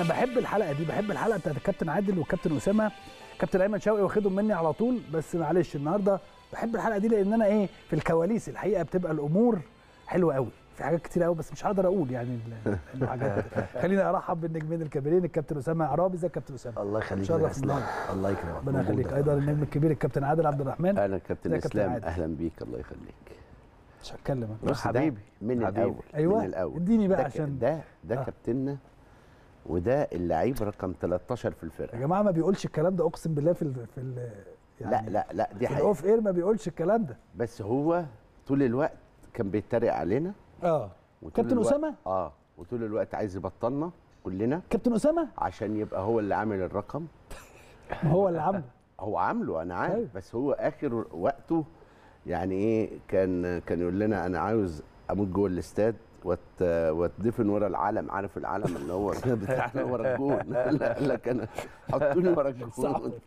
بحب الحلقه دي بحب الحلقه بتاعت الكابتن عادل والكابتن اسامه كابتن ايمن شوقي واخدهم مني على طول بس معلش النهارده بحب الحلقه دي لان انا ايه في الكواليس الحقيقه بتبقى الامور حلوه قوي في حاجات كتير قوي بس مش هقدر اقول يعني ال- الحاجات خليني ارحب بالنجمين الكبيرين الكابتن اسامه عرابي ازيك يا كابتن اسامه الله يخليك شرف يا اسلام النهارده. الله يكرمك ربنا موجود يخليك يا ايضا رب. النجم الكبير الكابتن عادل عبد الرحمن اهلا كابتن ازيك يا كابتن اسلام عادل؟ اهلا بيك الله يخليك مش هتكلم أنا. بص ده حبيبي، من حبيبي. الاول أيوة، من الاول اديني بقى ده ك- عشان- ده ده آه. كابتننا وده اللعيب رقم 13 في يا الفرقه جماعه ما بيقولش الكلام ده اقسم بالله في ال في ال لا لا لا دي في حقيقه الاوف اير ما بيقولش الكلام ده بس هو طول الوقت كان بيتريق علينا اه وطول كابتن الوقت- أسامة؟ اه وطول الوقت عايز يبطلنا كلنا كابتن اسامه عشان يبقى هو اللي عامل الرقم ما هو اللي عامله هو عامله انا عارف أيوة. بس هو اخر وقته يعني ايه كان كان يقول لنا انا عاوز اموت جوه الاستاد وات واتدفن ورا العلم عارف العلم اللي هو بتاعنا ورا الجون لا لا كان حطوني ورا صح. الجون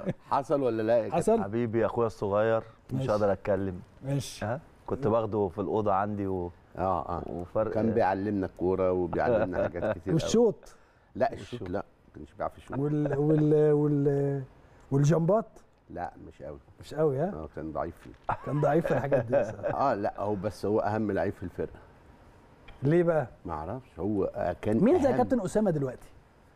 حصل ولا لا يا كابتن؟ حصل حبيبي اخويا الصغير مش ماشي. هقدر اتكلم ماشي ها كنت باخده في الاوضه عندي و... اه اه وفرق كان بيعلمنا الكوره وبيعلمنا حاجات كتير قوي. والشوط لا الشوط لا ما كانش بيعرف يشوط وال وال وال والجمبات لا مش قوي مش قوي ها اه كان ضعيف فيه كان ضعيف في الحاجات دي بصراحة. اه لا هو بس هو اهم لعيب في الفرقه ليه بقى ما اعرفش هو آه، كان مين زي أهم. كابتن اسامه دلوقتي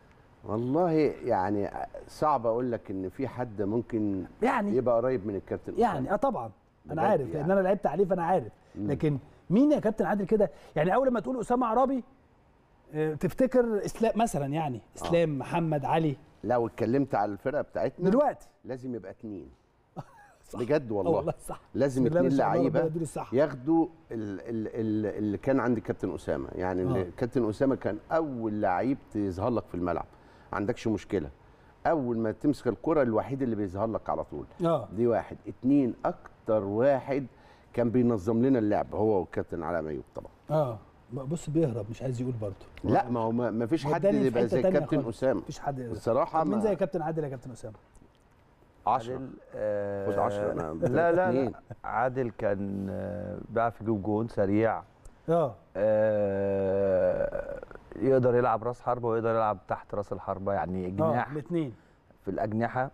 والله يعني صعب اقول لك ان في حد ممكن يعني يبقى قريب من الكابتن يعني اه طبعا انا بجد عارف لان يعني. انا لعبت عليه فانا عارف مم. لكن مين يا كابتن عادل كده يعني اول ما تقول اسامه عرابي آه، تفتكر اسلام مثلا يعني اسلام محمد علي لو اتكلمت على الفرقه بتاعتنا دلوقتي لازم يبقى اتنين صح. بجد آه والله, والله صح لازم بسم الله ما اتنين شاء الله، ربنا لعيبه يديله الصحة. ياخدوا ال- ال- ال- اللي كان عند كابتن اسامه يعني اللي آه. كابتن اسامه كان اول لعيب تظهر لك في الملعب ما عندكش مشكله اول ما تمسك الكره الوحيد اللي بيظهر لك على طول اه دي واحد اتنين اكتر واحد كان بينظم لنا اللعب هو والكابتن علاء ميوب طبعا اه بص بيهرب مش عايز يقول برضه لا ما هو ما ما فيش حد وداني في يبقى حتة زي تانية كابتن خالص. اسامه مفيش حد الصراحه طب مين ما- زي كابتن عادل يا كابتن اسامه 10 عادل آه خد 10 انا لا لا اتنين. لا عادل كان آه، بيعرف يجيب جون سريع اه آه يقدر يلعب راس حربه ويقدر يلعب تحت راس الحربه يعني اه جناح الاثنين في الاجنحه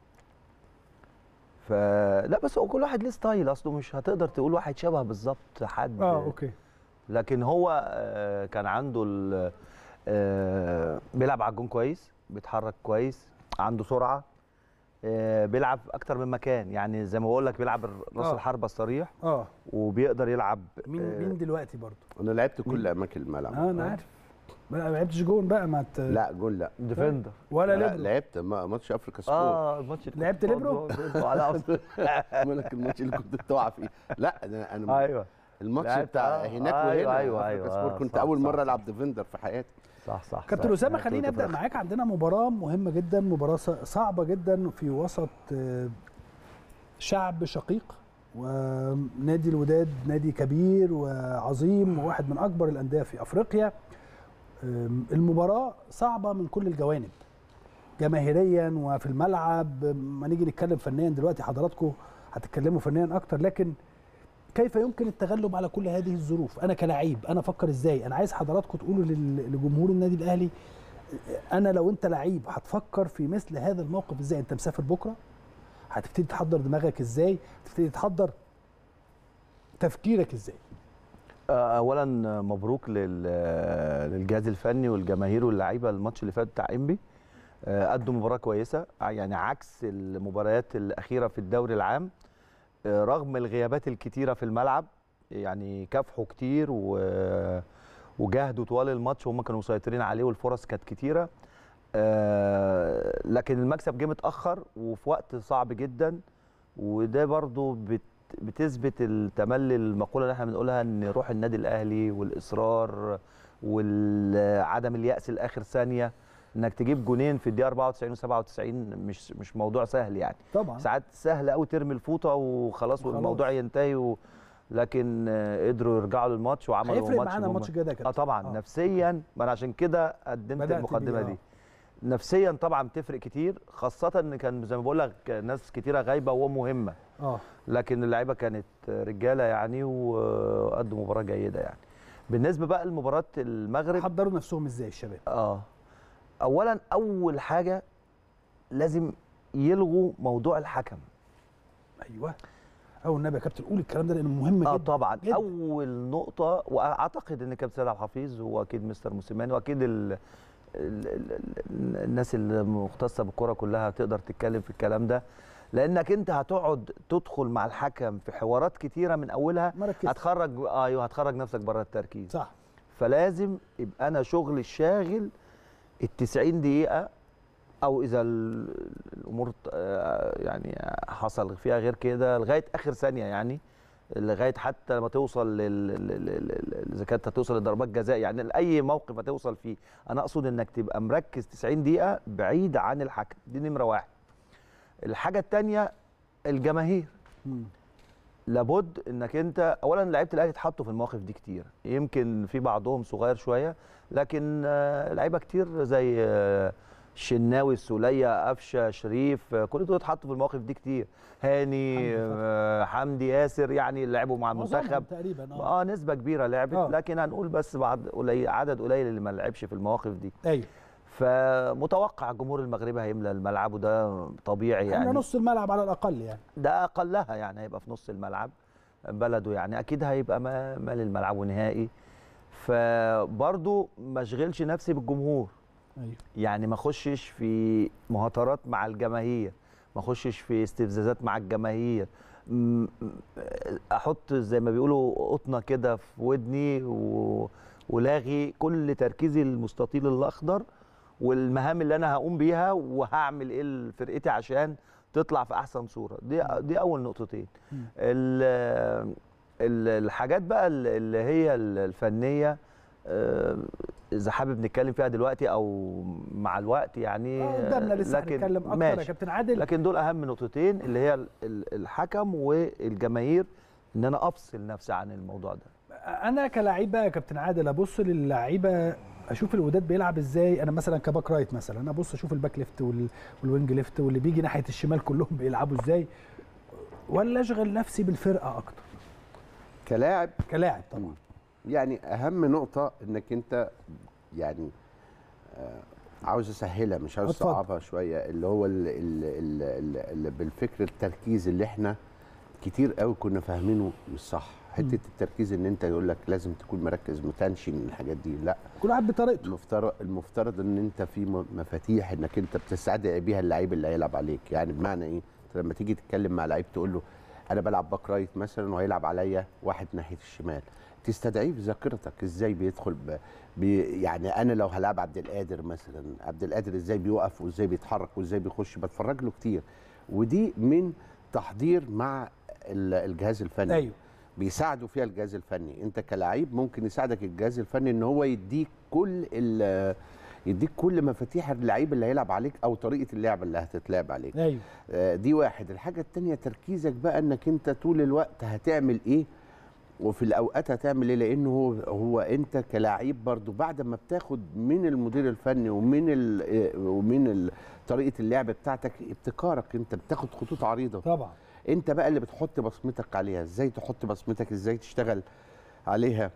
فلا بس هو كل واحد ليه ستايل اصله مش هتقدر تقول واحد شبه بالظبط حد اه اوكي لكن هو آه، كان عنده ال- آه، بيلعب على الجون كويس بيتحرك كويس عنده سرعه آه، بيلعب اكتر من مكان يعني زي ما بقول لك بيلعب راس آه. الحربه الصريح اه وبيقدر يلعب مين آه، مين دلوقتي برضه انا لعبت كل اماكن الملعب اه انا عارف ما لعبتش جون بقى ما ت... لا جول لا ديفندر ولا لا ليبرو لعبت ما- ماتش افريكا سبور اه الماتش اللي لعبت كنت ليبرو؟ برضه على أصل. مالك الماتش اللي كنت بتقع فيه لا انا انا ايوه الماتش لعبت، بتاع آه، هناك أيوة، وهنا أيوة، أفريكا أيوة، سبور آه، كنت صح، اول صح، مره صح. العب ديفندر في حياتي صح صح كابتن صح. اسامه لعبت خليني وأنت ابدا فراخ. معاك عندنا مباراه مهمه جدا مباراه ص- صعبه جدا في وسط آه، شعب شقيق ونادي الوداد نادي كبير وعظيم وواحد من اكبر الانديه في افريقيا آم، المباراه صعبه من كل الجوانب جماهيريا وفي الملعب ما نيجي نتكلم فنيا دلوقتي حضراتكم هتتكلموا فنيا اكتر لكن كيف يمكن التغلب على كل هذه الظروف انا كلاعب انا افكر ازاي انا عايز حضراتكم تقولوا لل- لجمهور النادي الاهلي انا لو انت لعيب هتفكر في مثل هذا الموقف ازاي انت مسافر بكره هتبتدي تحضر دماغك ازاي هتبتدي تحضر تفكيرك ازاي آه، اولا مبروك لل- للجهاز الفني والجماهير واللعيبه الماتش اللي فات بتاع انبي آه، قدوا مباراه كويسه يعني عكس المباريات الاخيره في الدوري العام آه، رغم الغيابات الكتيره في الملعب يعني كافحوا كتير و- وجاهدوا طوال الماتش وهم كانوا مسيطرين عليه والفرص كانت كتيره آه، لكن المكسب جه متاخر وفي وقت صعب جدا وده برضو بت بتثبت التملي المقوله اللي احنا بنقولها ان روح النادي الاهلي والاصرار وعدم الياس لاخر ثانيه انك تجيب جونين في الدقيقه 94 و97 مش مش موضوع سهل يعني طبعا ساعات سهل قوي ترمي الفوطه وخلاص وخلاص. والموضوع ينتهي و... لكن آه، قدروا يرجعوا للماتش وعملوا هيفرق ماتش معانا مم- الماتش الجاي ده يا اه كابتن طبعا آه. نفسيا ما انا عشان كده قدمت بدأت المقدمه بيه، دي آه. نفسيا طبعا بتفرق كتير خاصه ان كان زي ما بقول لك ناس كتيره غايبه ومهمه اه لكن اللعيبه كانت رجاله يعني وقدموا مباراه جيده يعني بالنسبه بقى لمباراه المغرب حضروا نفسهم ازاي الشباب اه اولا اول حاجه لازم يلغوا موضوع الحكم ايوه او النبي يا كابتن قول الكلام ده لانه مهم اه جدا طبعا جداً. اول نقطه واعتقد ان كابتن سيد عبد الحفيظ واكيد مستر موسيماني واكيد ال ال ال ال الناس المختصه بالكره كلها تقدر تتكلم في الكلام ده لانك انت هتقعد تدخل مع الحكم في حوارات كتيره من اولها ما ركزتش. هتخرج ايوه هتخرج نفسك بره التركيز صح فلازم يبقى انا شغل الشاغل ال 90 دقيقه او اذا ال- الامور آه، يعني حصل فيها غير كده لغايه اخر ثانيه يعني لغايه حتى لما توصل لل- لل- لل- لل- اذا كانت هتوصل لضربات جزاء يعني لاي موقف هتوصل فيه انا اقصد انك تبقى مركز 90 دقيقه بعيد عن الحكم دي نمره واحد الحاجه الثانيه الجماهير مم. لابد انك انت اولا لعيبه الاهلي اتحطوا في المواقف دي كتير يمكن في بعضهم صغير شويه لكن آه، لعيبه كتير زي آه، الشناوي السوليه قفشه شريف آه، كل دول اتحطوا في المواقف دي كتير هاني حمدي فتحي. آه، حمدي ياسر يعني لعبوا مع معظمهم المنتخب تقريبا اه اه نسبه كبيره لعبت آه. لكن هنقول بس بعد قليل عدد قليل اللي ما لعبش في المواقف دي ايوه فمتوقع الجمهور المغربي هيملى الملعب وده طبيعي يعني يعني نص الملعب على الاقل يعني ده اقلها يعني هيبقى في نص الملعب بلده يعني اكيد هيبقى ما- مال الملعب ونهائي فبرضه ما اشغلش نفسي بالجمهور ايوه يعني ما اخشش في مهاترات مع الجماهير ما اخشش في استفزازات مع الجماهير م- م- احط زي ما بيقولوا قطنه كده في ودني و... ولاغي كل تركيزي المستطيل الاخضر والمهام اللي انا هقوم بيها وهعمل ايه لفرقتي عشان تطلع في احسن صوره دي دي اول نقطتين مم. ال- ال- الحاجات بقى ال- اللي هي ال- الفنيه آه، اذا حابب نتكلم فيها دلوقتي او مع الوقت يعني آه، قدامنا لسه لكن هنتكلم اكتر يا ماشي. كابتن عادل لكن دول اهم نقطتين اللي هي ال- ال- الحكم والجماهير ان انا افصل نفسي عن الموضوع ده انا كلاعب بقى يا كابتن عادل ابص للعيبه اشوف الوداد بيلعب ازاي انا مثلا كباك رايت مثلا انا ابص اشوف الباك ليفت وال- والوينج ليفت واللي بيجي ناحيه الشمال كلهم بيلعبوا ازاي ولا اشغل نفسي بالفرقه اكتر كلاعب كلاعب طبعا يعني اهم نقطه انك انت يعني آه، عاوز اسهلها مش عاوز اتفضل. اصعبها شويه اللي هو ال ال ال ال ال بالفكر التركيز اللي احنا كتير قوي كنا فاهمينه مش صح حته التركيز ان انت يقول لك لازم تكون مركز ما تنشن الحاجات دي لا كل واحد بطريقته المفترض المفترض ان انت في م- مفاتيح انك انت بتستدعي بيها اللعيب اللي هيلعب عليك يعني بمعنى ايه انت لما تيجي تتكلم مع لعيب تقول له انا بلعب باك رايت مثلا وهيلعب عليا واحد ناحيه الشمال تستدعيه في ذاكرتك ازاي بيدخل ب... بي يعني انا لو هلعب عبد القادر مثلا عبد القادر ازاي بيوقف وازاي بيتحرك وازاي بيخش بتفرج له كتير ودي من تحضير مع ال- الجهاز الفني ايوه بيساعدوا فيها الجهاز الفني انت كلاعب ممكن يساعدك الجهاز الفني ان هو يديك كل ال- يديك كل مفاتيح اللعيب اللي هيلعب عليك او طريقه اللعب اللي هتتلعب عليك ايوه آه، دي واحد الحاجه التانية تركيزك بقى انك انت طول الوقت هتعمل ايه وفي الاوقات هتعمل ايه لانه هو, هو انت كلاعب برضو بعد ما بتاخد من المدير الفني ومن ال آه، ومن ال- طريقه اللعب بتاعتك ابتكارك انت بتاخد خطوط عريضه طبعا انت بقى اللي بتحط بصمتك عليها ازاي تحط بصمتك ازاي تشتغل عليها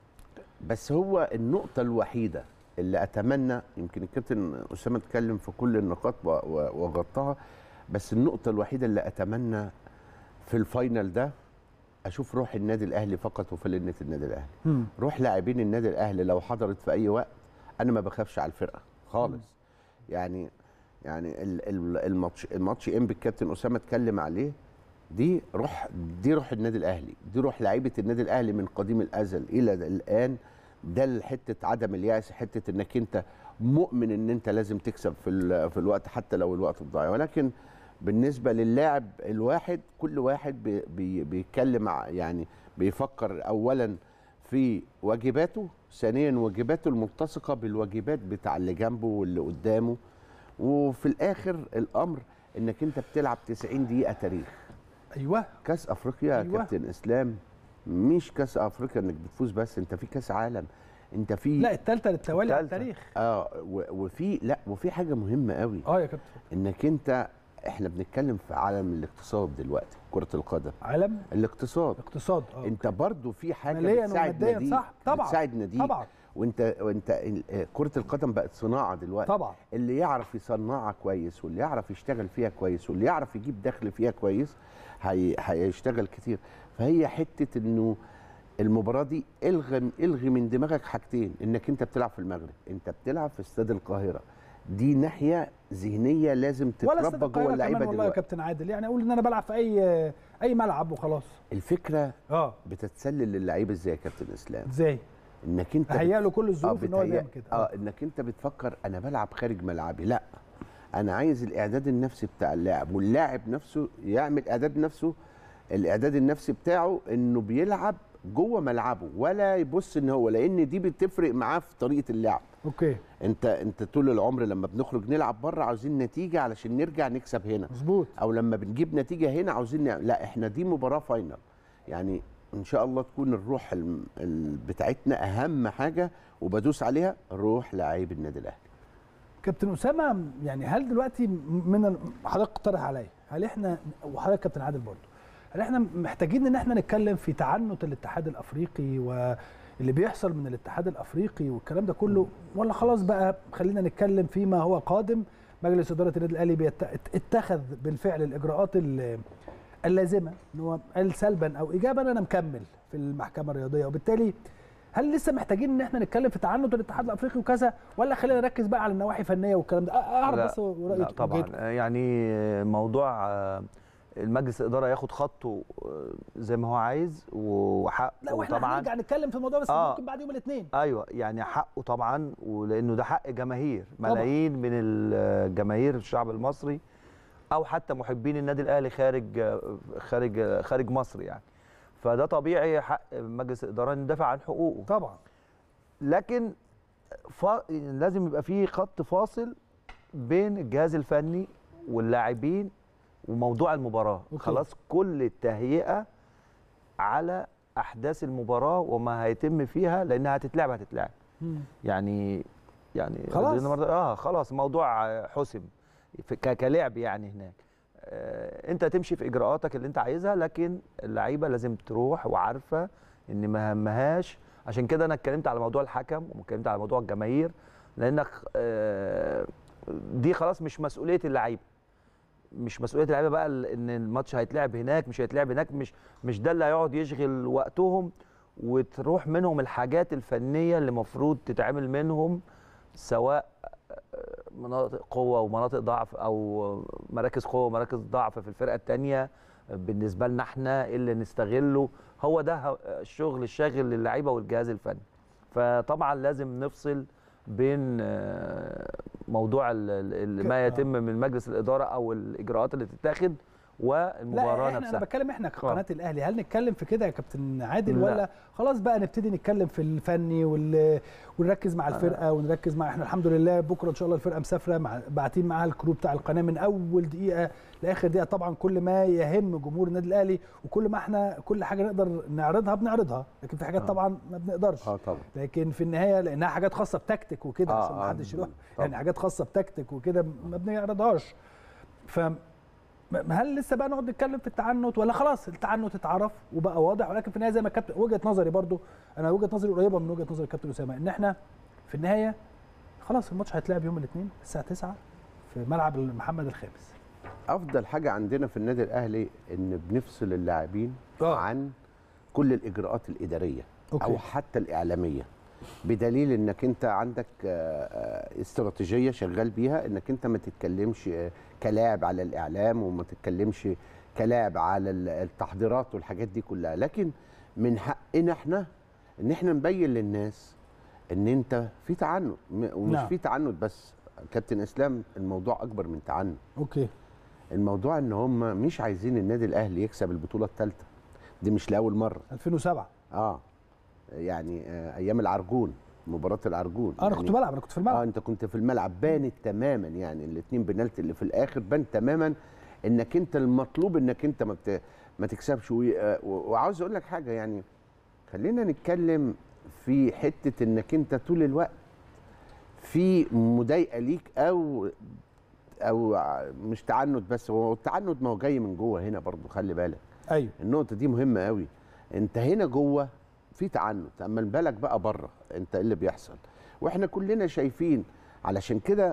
بس هو النقطة الوحيدة اللي أتمنى يمكن الكابتن أسامة اتكلم في كل النقاط و- و- وغطاها بس النقطة الوحيدة اللي أتمنى في الفاينل ده أشوف روح النادي الأهلي فقط وفلنة النادي الأهلي مم. روح لاعبين النادي الاهلي لو حضرت في اي وقت انا ما بخافش على الفرقه خالص يعني يعني ال- ال- الماتش الماتش ام الكابتن اسامه اتكلم عليه دي روح دي روح النادي الاهلي دي روح لعيبه النادي الاهلي من قديم الازل الى الان ده حته عدم الياس حته انك انت مؤمن ان انت لازم تكسب في ال- في الوقت حتى لو الوقت ضايع ولكن بالنسبه للاعب الواحد كل واحد بي بي بيتكلم ع- يعني بيفكر اولا في واجباته ثانيا واجباته الملتصقه بالواجبات بتاع اللي جنبه واللي قدامه وفي الاخر الامر انك انت بتلعب 90 دقيقه تاريخ ايوه كاس افريقيا يا أيوة. كابتن اسلام مش كاس افريقيا انك بتفوز بس انت في كاس عالم انت في لا الثالثه للتوالي على التالتة. التاريخ اه و- وفي لا وفي حاجه مهمه قوي اه يا كابتن انك انت احنا بنتكلم في عالم الاقتصاد دلوقتي كره القدم عالم الاقتصاد اقتصاد اه انت برضو في حاجه ماليا بتساعد وماديا ناديك صح طبعا بتساعد ناديك طبعا وانت وانت ال- كره القدم بقت صناعه دلوقتي طبعا اللي يعرف يصنعها كويس واللي يعرف يشتغل فيها كويس واللي يعرف يجيب دخل فيها كويس هي هيشتغل كتير فهي حته انه المباراه دي الغي الغي من دماغك حاجتين انك انت بتلعب في المغرب انت بتلعب في استاد القاهره دي ناحيه ذهنيه لازم ولا استاد تتربى جوه القاهره اللعيبه كمان والله يا دلوقتي كابتن عادل يعني اقول ان انا بلعب في اي اي ملعب وخلاص الفكره اه بتتسلل للعيبه ازاي يا كابتن اسلام ازاي انك انت اهيئ له كل الظروف ان هو بتهيأ- يعمل كده اه انك انت بتفكر انا بلعب خارج ملعبي لا انا عايز الاعداد النفسي بتاع اللاعب واللاعب نفسه يعمل اعداد نفسه الاعداد النفسي بتاعه انه بيلعب جوه ملعبه ولا يبص ان هو لان دي بتفرق معاه في طريقه اللعب اوكي انت انت طول العمر لما بنخرج نلعب بره عاوزين نتيجه علشان نرجع نكسب هنا مظبوط او لما بنجيب نتيجه هنا عاوزين نعمل. لا احنا دي مباراه فاينل يعني ان شاء الله تكون الروح الم- ال- بتاعتنا اهم حاجه وبدوس عليها روح لعيب النادي الاهلي كابتن اسامه يعني هل دلوقتي من ال- حضرتك اقترح عليا هل احنا وحضرتك كابتن عادل برضه هل احنا محتاجين ان احنا نتكلم في تعنت الاتحاد الافريقي واللي بيحصل من الاتحاد الافريقي والكلام ده كله ولا خلاص بقى خلينا نتكلم فيما هو قادم مجلس اداره النادي الاهلي بيت- اتخذ بالفعل الاجراءات ال- اللازمه ان هو قال سلبا او ايجابا انا مكمل في المحكمه الرياضيه وبالتالي هل لسه محتاجين ان احنا نتكلم في تعنت الاتحاد الافريقي وكذا ولا خلينا نركز بقى على النواحي الفنيه والكلام ده أ- اعرف لا، بس رايك لا طبعا يعني موضوع آه، المجلس الاداره ياخد خطه آه، زي ما هو عايز وحقه لا واحنا طبعا هنرجع نتكلم في الموضوع بس آه. ممكن بعد يوم الاثنين ايوه يعني حقه طبعا ولانه ده حق جماهير ملايين من الجماهير الشعب المصري او حتى محبين النادي الاهلي خارج خارج خارج مصر يعني فده طبيعي حق مجلس الاداره إنه يدافع عن حقوقه طبعا لكن ف... لازم يبقى في خط فاصل بين الجهاز الفني واللاعبين وموضوع المباراه أوكي. خلاص كل التهيئه على احداث المباراه وما هيتم فيها لانها هتتلعب هتتلعب مم. يعني يعني خلاص. لأن مرة- اه خلاص موضوع حسم في- ك- كلاعب يعني هناك آه انت تمشي في اجراءاتك اللي انت عايزها لكن اللعيبه لازم تروح وعارفه ان ما همهاش عشان كده انا اتكلمت على موضوع الحكم واتكلمت على موضوع الجماهير لانك آه دي خلاص مش مسؤوليه اللعيبه مش مسؤوليه اللعيبه بقى ال- ان الماتش هيتلعب هناك مش هيتلعب هناك مش مش ده اللي هيقعد يشغل وقتهم وتروح منهم الحاجات الفنيه اللي المفروض تتعمل منهم سواء مناطق قوه ومناطق ضعف او مراكز قوه ومراكز ضعف في الفرقه الثانيه بالنسبه لنا احنا إيه اللي نستغله هو ده ه- الشغل الشاغل للعيبه والجهاز الفني فطبعا لازم نفصل بين آه، موضوع ال- ال- ال- ما ك- يتم من مجلس الاداره او الاجراءات اللي تتاخد والمباراه لا احنا نفسها انا بتكلم احنا آه. كقناه الاهلي هل نتكلم في كده يا كابتن عادل لا. ولا خلاص بقى نبتدي نتكلم في الفني وال... ونركز مع الفرقه ونركز مع احنا الحمد لله بكره ان شاء الله الفرقه مسافره مع باعتين معاها الكرو بتاع القناه من اول دقيقه لاخر دقيقه طبعا كل ما يهم جمهور النادي الاهلي وكل ما احنا كل حاجه نقدر نعرضها بنعرضها لكن في حاجات آه. طبعا ما بنقدرش اه طبعا لكن في النهايه لانها حاجات خاصه بتكتيك وكده آه، عشان ما آه، حدش يروح طبعاً. يعني حاجات خاصه بتكتيك وكده ما بنعرضهاش ف م- هل لسه بقى نقعد نتكلم في التعنت ولا خلاص التعنت اتعرف وبقى واضح ولكن في النهايه زي ما كابتن وجهه نظري برضو انا وجهه نظري قريبه من وجهه نظر الكابتن اسامه ان احنا في النهايه خلاص الماتش هيتلعب يوم الاثنين الساعه 9 في ملعب محمد الخامس افضل حاجه عندنا في النادي الاهلي ان بنفصل اللاعبين آه. عن كل الاجراءات الاداريه أوكي. او حتى الاعلاميه بدليل انك انت عندك آه، آه، استراتيجيه شغال بيها انك انت ما تتكلمش آه، كلاعب على الاعلام وما تتكلمش كلاعب على ال- التحضيرات والحاجات دي كلها لكن من حقنا احنا ان احنا نبين للناس ان انت في تعنت م- ومش نعم. في تعنت بس كابتن اسلام الموضوع اكبر من تعنت اوكي الموضوع ان هم مش عايزين النادي الاهلي يكسب البطوله الثالثه دي مش لاول مره 2007 اه يعني آه ايام العرجون مباراه العرجون انا يعني كنت بلعب انا كنت في اه الملعب انت كنت في الملعب بانت تماما يعني الاثنين بنالتي اللي في الاخر بان تماما انك انت المطلوب انك انت ما بت... ما تكسبش و... آه، و- وعاوز اقول لك حاجه يعني خلينا نتكلم في حته انك انت طول الوقت في مضايقه ليك او او ع- مش تعنت بس هو التعنت ما هو جاي من جوه هنا برضو خلي بالك ايوه النقطه دي مهمه قوي انت هنا جوه في تعنت اما بالك بقى بره انت ايه اللي بيحصل واحنا كلنا شايفين علشان كده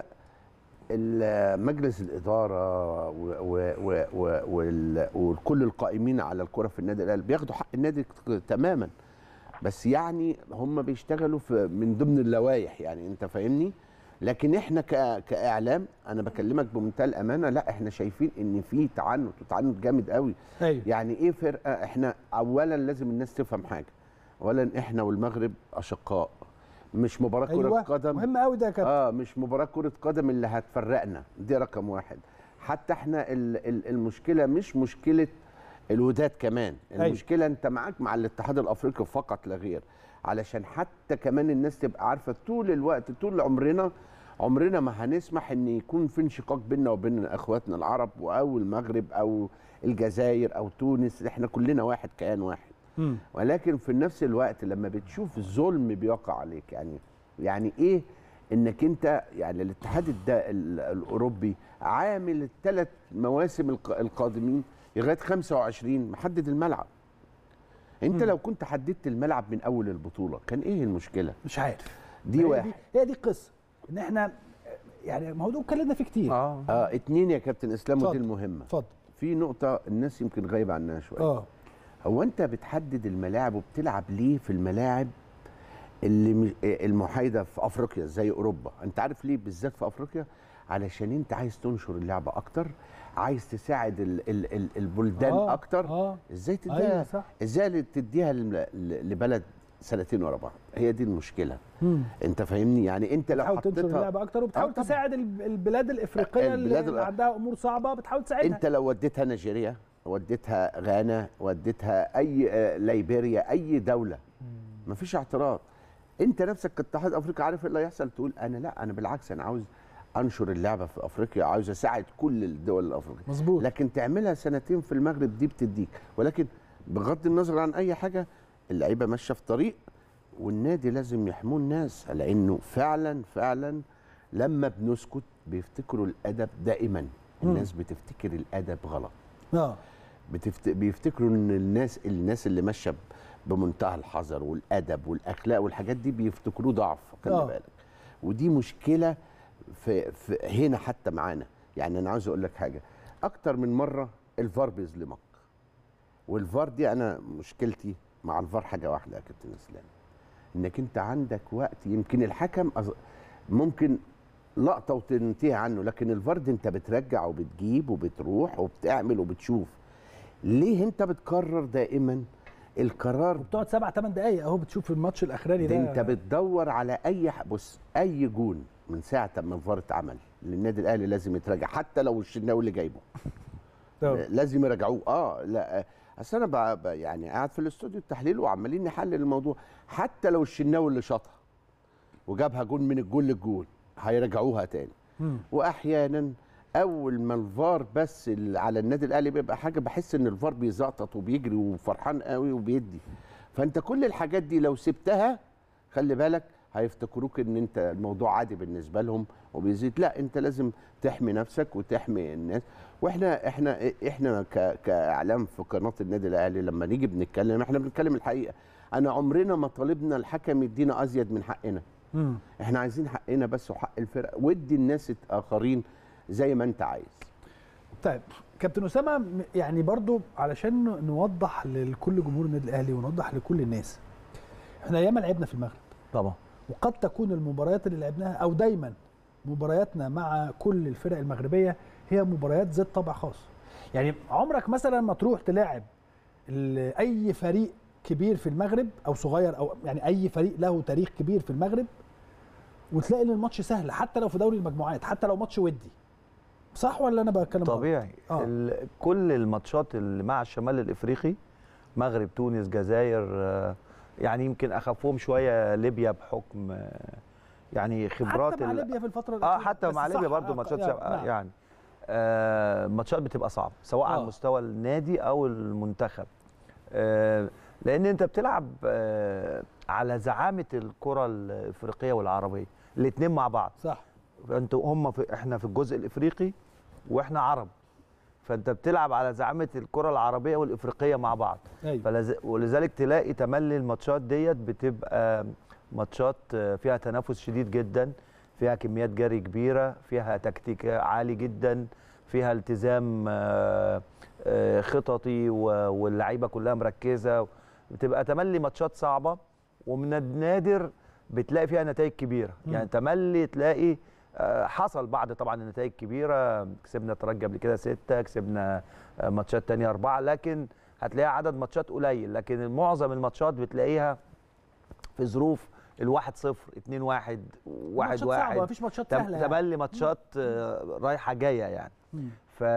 ال- مجلس الاداره و- و- و- و- وال- وكل القائمين على الكره في النادي الاهلي بياخدوا حق النادي تماما بس يعني هم بيشتغلوا في من ضمن اللوائح يعني انت فاهمني لكن احنا ك- كاعلام انا بكلمك بمنتهى الامانه لا احنا شايفين ان في تعنت وتعنت جامد قوي ايوه يعني ايه فرقه احنا اولا لازم الناس تفهم حاجه اولا احنا والمغرب اشقاء مش مباراه كره ايوه قدم مهم قوي ده يا كابتن اه مش مباراه كره قدم اللي هتفرقنا دي رقم واحد حتى احنا ال- ال- المشكله مش مشكله الوداد كمان أيوة. المشكله انت معاك مع الاتحاد الافريقي فقط لا غير علشان حتى كمان الناس تبقى عارفه طول الوقت طول عمرنا عمرنا ما هنسمح ان يكون في انشقاق بيننا وبين اخواتنا العرب او المغرب او الجزائر او تونس احنا كلنا واحد كيان واحد مم. ولكن في نفس الوقت لما بتشوف الظلم بيقع عليك يعني يعني ايه انك انت يعني الاتحاد الدا ال- الاوروبي عامل الثلاث مواسم الق- القادمين لغايه 25 محدد الملعب انت مم. لو كنت حددت الملعب من اول البطوله كان ايه المشكله مش عارف دي هي واحد هي دي القصه ان احنا يعني ما هو ده اتكلمنا فيه كتير اه اه اتنين يا كابتن اسلام ودي اتفضل. المهمه اتفضل في نقطه الناس يمكن غايبه عنها شويه اه هو انت بتحدد الملاعب وبتلعب ليه في الملاعب اللي م- المحايده في افريقيا زي اوروبا انت عارف ليه بالذات في افريقيا علشان انت عايز تنشر اللعبه اكتر عايز تساعد ال ال ال البلدان آه، اكتر اه ازاي ايوه تديها صح ازاي اللي تديها لم- ل- لبلد سنتين ورا بعض هي دي المشكله مم. انت فاهمني يعني انت لو بتحاول تنشر حطيتها اللعبه اكتر وبتحاول آه، طبعاً. تساعد الب- البلاد الافريقيه اللي, البلاد اللي الأ- عندها امور صعبه بتحاول تساعدها انت لو وديتها نيجيريا وديتها غانا وديتها اي آه، ليبيريا اي دوله مفيش اعتراض انت نفسك كاتحاد افريقيا عارف ايه اللي هيحصل تقول انا لا انا بالعكس انا عاوز انشر اللعبه في افريقيا عاوز اساعد كل الدول الافريقيه مظبوط لكن تعملها سنتين في المغرب دي بتديك ولكن بغض النظر عن اي حاجه اللعيبه ماشيه في طريق والنادي لازم يحموا الناس لانه فعلا فعلا لما بنسكت بيفتكروا الادب دائما الناس بتفتكر الادب غلط اه بتفت... بيفتكروا ان الناس الناس اللي ماشيه ب- بمنتهى الحذر والادب والاخلاق والحاجات دي بيفتكروه ضعف خلي آه. بالك ودي مشكله في, في هنا حتى معانا يعني انا عاوز اقول لك حاجه اكتر من مره الفار بيظلمك والفار دي انا مشكلتي مع الفار حاجه واحده يا كابتن اسلام انك انت عندك وقت يمكن الحكم أظ... ممكن لقطه وتنتهي عنه لكن الفار دي انت بترجع وبتجيب وبتروح وبتعمل وبتشوف ليه انت بتكرر دائما القرار بتقعد سبع ثمان دقايق اهو بتشوف الماتش الاخراني ده ده انت بتدور على اي ح- بص اي جون من ساعه ما الفار اتعمل للنادي الاهلي لازم يتراجع حتى لو الشناوي اللي جايبه آه. لازم يراجعوه اه لا آه، اصل انا ب- ب- يعني قاعد في الاستوديو التحليل وعمالين نحلل الموضوع حتى لو الشناوي اللي شاطها وجابها جون من الجول للجول هيراجعوها تاني مم. واحيانا اول ما الفار بس ال- على النادي الاهلي بيبقى حاجه بحس ان الفار بيزقطط وبيجري وفرحان قوي وبيدي فانت كل الحاجات دي لو سبتها خلي بالك هيفتكروك ان انت الموضوع عادي بالنسبه لهم وبيزيد لا انت لازم تحمي نفسك وتحمي الناس واحنا احنا احنا ك- كاعلام في قناه النادي الاهلي لما نيجي بنتكلم احنا بنتكلم الحقيقه انا عمرنا ما طالبنا الحكم يدينا ازيد من حقنا مم. احنا عايزين حقنا بس وحق الفرقه ودي الناس الاخرين زي ما انت عايز طيب كابتن اسامه م- يعني برضو علشان ن- نوضح لكل جمهور النادي الاهلي ونوضح لكل الناس احنا ياما لعبنا في المغرب طبعا وقد تكون المباريات اللي لعبناها او دايما مبارياتنا مع كل الفرق المغربيه هي مباريات ذات طابع خاص يعني عمرك مثلا ما تروح تلاعب ال- اي فريق كبير في المغرب او صغير او يعني اي فريق له تاريخ كبير في المغرب وتلاقي ان الماتش سهل حتى لو في دوري المجموعات حتى لو ماتش ودي صح ولا انا بتكلم غلط؟ طبيعي آه. ال- كل الماتشات اللي مع الشمال الافريقي مغرب تونس جزائر آه، يعني يمكن اخفهم شويه ليبيا بحكم آه، يعني خبرات حتى مع ال- ليبيا في الفتره اه الأخيرة. حتى بس مع صح، ليبيا برضو آه، ماتشات آه، شب- نعم. يعني آه ماتشات بتبقى صعبه سواء على آه. مستوى النادي او المنتخب آه لان انت بتلعب آه على زعامه الكره الافريقيه والعربيه الاثنين مع بعض صح انتوا هم في احنا في الجزء الافريقي واحنا عرب فانت بتلعب على زعامه الكره العربيه والافريقيه مع بعض ايوه فلز... ولذلك تلاقي تملي الماتشات ديت بتبقى ماتشات آه، فيها تنافس شديد جدا فيها كميات جري كبيره فيها تكتيك عالي جدا فيها التزام آه، آه، خططي و- واللعيبه كلها مركزه بتبقى تملي ماتشات صعبه ومن النادر بتلاقي فيها نتائج كبيره مم. يعني تملي تلاقي آه، حصل بعض طبعا النتائج كبيره كسبنا ترجي قبل كده سته كسبنا آه، ماتشات تانية أربعة لكن هتلاقيها عدد ماتشات قليل لكن معظم الماتشات بتلاقيها في ظروف الواحد صفر اتنين واحد واحد ماتشات صعبة، واحد مفيش ماتشات تم- سهله يعني. تملي ماتشات آه، رايحة جاية يعني مم.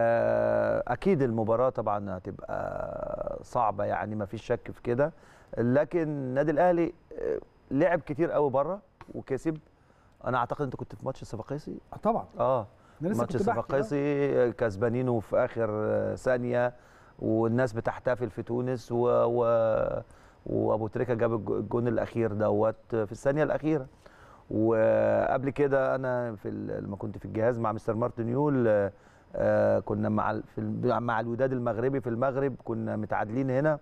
فأكيد المباراة طبعا هتبقى صعبة يعني ما فيش شك في كده لكن النادي الأهلي آه، لعب كتير قوي بره وكسب أنا أعتقد أنت كنت في ماتش الصفاقسي آه، طبعا اه انا لسه ماتش كنت بحكي آه. الصفاقسي كسبانينه في اخر آه، ثانيه والناس بتحتفل في تونس و... و... وابو تريكه جاب الج- الجون الاخير دوت في الثانيه الاخيره وقبل كده انا في ال- لما كنت في الجهاز مع مستر مارتن يول آه، آه، كنا مع ال- في ال- مع الوداد المغربي في المغرب كنا متعادلين هنا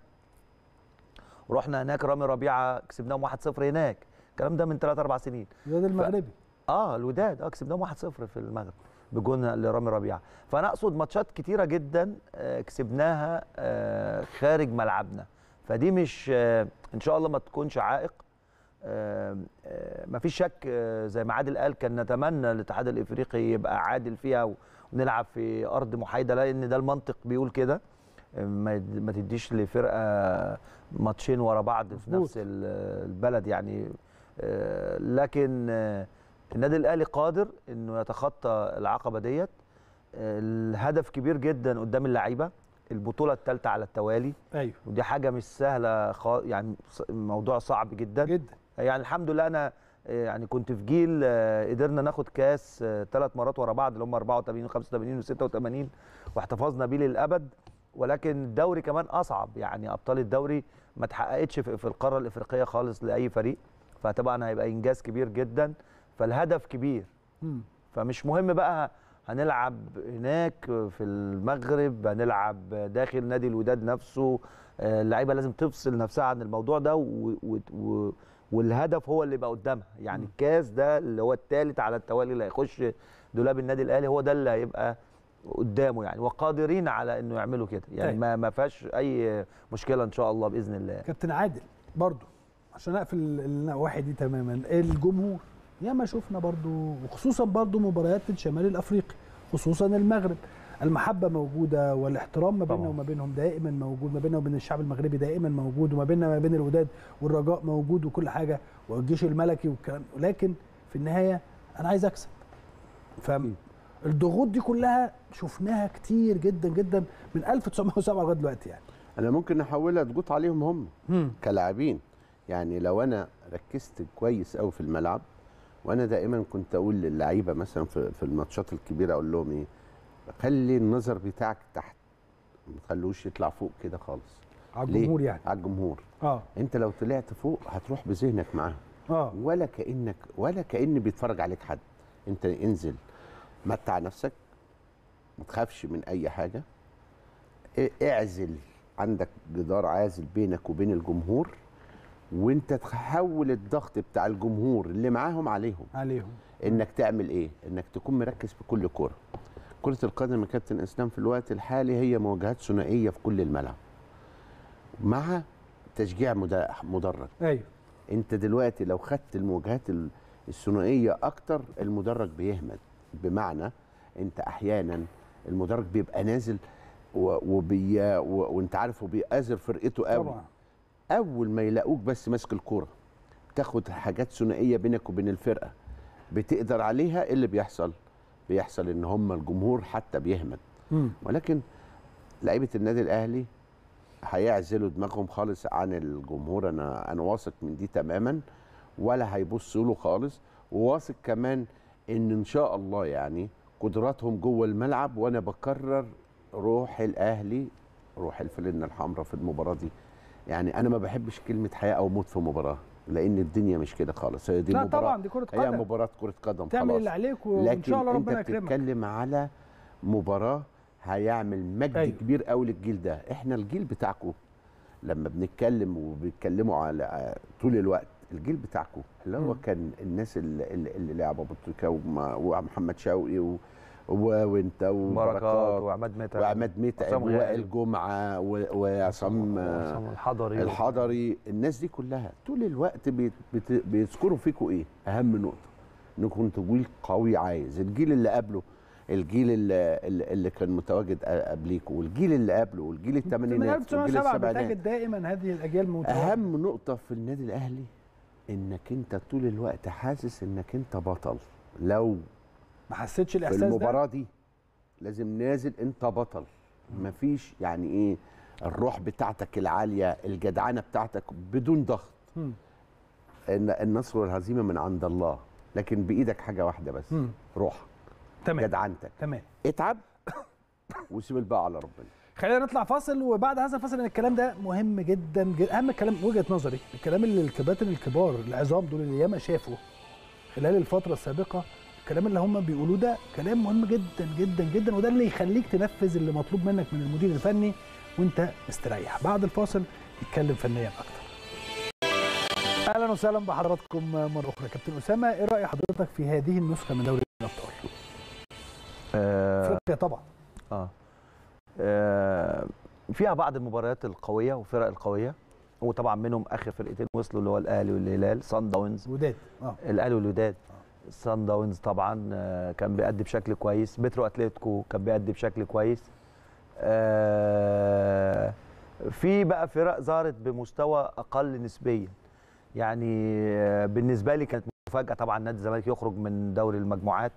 ورحنا هناك رامي ربيعه كسبناهم 1-0 هناك الكلام ده من 3 4 سنين الوداد المغربي اه الوداد اه كسبناهم 1-0 في المغرب بجون لرامي ربيعه فانا اقصد ماتشات كتيره جدا آه، كسبناها آه، خارج ملعبنا فدي مش آه، ان شاء الله ما تكونش عائق آه، آه، مفيش شك آه، زي ما عادل قال كان نتمنى الاتحاد الافريقي يبقى عادل فيها و- ونلعب في ارض محايده لان ده المنطق بيقول كده آه، ما يد- ما تديش لفرقه ماتشين ورا بعض في مظبوط. نفس ال- البلد يعني آه، لكن آه، النادي الاهلي قادر انه يتخطى العقبه ديت الهدف كبير جدا قدام اللعيبه البطوله الثالثه على التوالي ايوه ودي حاجه مش سهله خا... يعني ص- موضوع صعب جدا جدا يعني الحمد لله انا آه، يعني كنت في جيل آه، قدرنا ناخد كاس ثلاث مرات ورا بعض اللي هم 84 و85 و86 واحتفظنا بيه للابد ولكن الدوري كمان اصعب يعني ابطال الدوري ما اتحققتش في في القاره الافريقيه خالص لاي فريق فطبعا هيبقى انجاز كبير جدا فالهدف كبير مم. فمش مهم بقى هنلعب هناك في المغرب هنلعب داخل نادي الوداد نفسه آه، اللعيبه لازم تفصل نفسها عن الموضوع ده و و و والهدف هو اللي يبقى قدامها يعني م. الكاس ده اللي هو الثالث على التوالي اللي هيخش دولاب النادي الاهلي هو ده اللي هيبقى قدامه يعني وقادرين على انه يعملوا كده يعني طيب. ما ما فيهاش اي مشكله ان شاء الله باذن الله كابتن عادل برضو عشان اقفل النواحي دي تماما الجمهور ياما شفنا برضو وخصوصا برضو مباريات الشمال الافريقي خصوصا المغرب المحبه موجوده والاحترام ما بيننا طبعاً. وما بينهم دائما موجود ما بيننا وبين الشعب المغربي دائما موجود وما بيننا ما بين الوداد والرجاء موجود وكل حاجه والجيش الملكي والكلام ولكن في النهايه انا عايز اكسب فالضغوط دي كلها شفناها كتير جدا جدا من 1907 لغايه دلوقتي يعني انا ممكن احولها ضغوط عليهم هم كلاعبين يعني لو انا ركزت كويس قوي في الملعب وانا دائما كنت اقول للعيبه مثلا في, في الماتشات الكبيره اقول لهم ايه خلي النظر بتاعك تحت ما تخلوش يطلع فوق كده خالص على ليه؟ الجمهور يعني على الجمهور اه انت لو طلعت فوق هتروح بذهنك معاهم اه ولا كانك ولا كان بيتفرج عليك حد انت انزل متع نفسك ما تخافش من اي حاجه ا- اعزل عندك جدار عازل بينك وبين الجمهور وانت تحول الضغط بتاع الجمهور اللي معاهم عليهم عليهم انك تعمل ايه انك تكون مركز في كل كوره كره القدم يا كابتن اسلام في الوقت الحالي هي مواجهات ثنائيه في كل الملعب مع تشجيع مد- مدرج ايوه انت دلوقتي لو خدت المواجهات ال- الثنائيه اكتر المدرج بيهمد بمعنى انت احيانا المدرج بيبقى نازل و- وبي و- وانت عارف وبيأذر فرقته قوي طبعا اول ما يلاقوك بس ماسك الكوره تاخد حاجات ثنائيه بينك وبين الفرقه بتقدر عليها ايه اللي بيحصل بيحصل ان هم الجمهور حتى بيهمد مم. ولكن لعيبه النادي الاهلي هيعزلوا دماغهم خالص عن الجمهور انا انا واثق من دي تماما ولا هيبصوا له خالص وواثق كمان ان ان شاء الله يعني قدراتهم جوه الملعب وانا بكرر روح الاهلي روح الفلنه الحمراء في المباراه دي يعني انا ما بحبش كلمه حياه او موت في مباراه لان الدنيا مش كده خالص هي دي لا مباراه طبعا دي كره هي قدم مباراه كره قدم تعمل خلاص اللي عليك وان لكن شاء الله انت ربنا يكرمك بتتكلم على مباراه هيعمل مجد أيوة. أيوة. كبير قوي للجيل ده احنا الجيل بتاعكم لما بنتكلم وبيتكلموا على طول الوقت الجيل بتاعكم اللي هو مم. كان الناس اللي, اللي اللي لعبوا بطريقه وما- ومحمد شوقي و... و... وانت بركات وبركات وعماد متعب وعماد متعب وحسام غالي. ووائل جمعه و... وعصام آه، وعصام الحضري الحضري الناس دي كلها طول الوقت بيت بت بيذكروا فيكم ايه اهم نقطه انكم انتوا جيل قوي عايز الجيل اللي قبله الجيل اللي, اللي اللي كان متواجد قبليكم والجيل اللي قبله والجيل من الثمانينات والجيل 1907 السبعينات بتجد دائما هذه الاجيال متواجدة. اهم نقطه في النادي الاهلي انك انت طول الوقت حاسس انك انت بطل لو ما حسيتش في الاحساس ده المباراه دي لازم نازل انت بطل مفيش يعني ايه الروح بتاعتك العاليه الجدعنه بتاعتك بدون ضغط مم. ان النصر والهزيمه من عند الله لكن بايدك حاجه واحده بس مم. روحك تمام جدعنتك تمام اتعب وسيب الباقي على ربنا خلينا نطلع فاصل وبعد هذا الفاصل لان الكلام ده مهم جدا, جدا اهم الكلام وجهه نظري الكلام اللي الكباتن الكبار العظام دول اللي ياما شافوا خلال الفتره السابقه الكلام اللي هم بيقولوه ده كلام مهم جدا جدا جدا وده اللي يخليك تنفذ اللي مطلوب منك من المدير الفني وانت مستريح بعد الفاصل نتكلم فنيا اكتر اهلا وسهلا بحضراتكم مره اخرى كابتن اسامه ايه راي حضرتك في هذه النسخه من دوري الابطال آه افريقيا طبعا آه. آه فيها بعض المباريات القويه والفرق القويه وطبعا منهم اخر فرقتين وصلوا اللي هو الاهلي والهلال صن داونز وداد اه الاهلي والوداد صن داونز طبعا آه، كان بيأدي بشكل كويس بترو اتلتيكو كان بيأدي بشكل كويس آه، في بقى فرق ظهرت بمستوى اقل نسبيا يعني آه، بالنسبه لي كانت مفاجاه طبعا نادي الزمالك يخرج من دوري المجموعات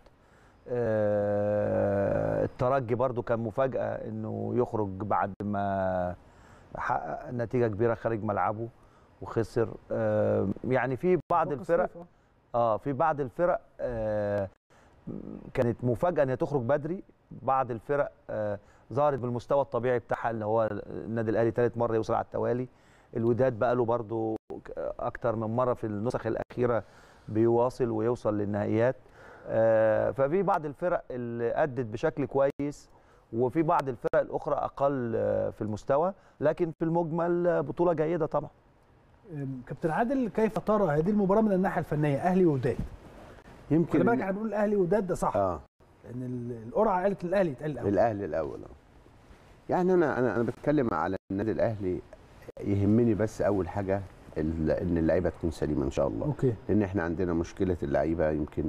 آه، الترجي برضو كان مفاجاه انه يخرج بعد ما حقق نتيجه كبيره خارج ملعبه وخسر آه، يعني في بعض فوق الفرق الصيف، آه. اه في بعض الفرق آه كانت مفاجاه ان هي تخرج بدري بعض الفرق آه ظهرت بالمستوى الطبيعي بتاعها اللي هو النادي الاهلي ثالث مره يوصل على التوالي الوداد بقى له برضو اكتر من مره في النسخ الاخيره بيواصل ويوصل للنهائيات آه ففي بعض الفرق اللي ادت بشكل كويس وفي بعض الفرق الاخرى اقل آه، في المستوى لكن في المجمل آه، بطوله جيده طبعا أم، كابتن عادل كيف ترى هذه المباراه من الناحيه الفنيه اهلي وداد يمكن خلي بالك إن- احنا بنقول الاهلي وداد ده صح اه لان ال- القرعه قالت الاهلي يتقال الاول الاهلي الاول آه. يعني انا انا انا بتكلم على النادي الاهلي يهمني بس اول حاجه ال- ان اللعيبه تكون سليمه ان شاء الله اوكي لان احنا عندنا مشكله اللعيبه يمكن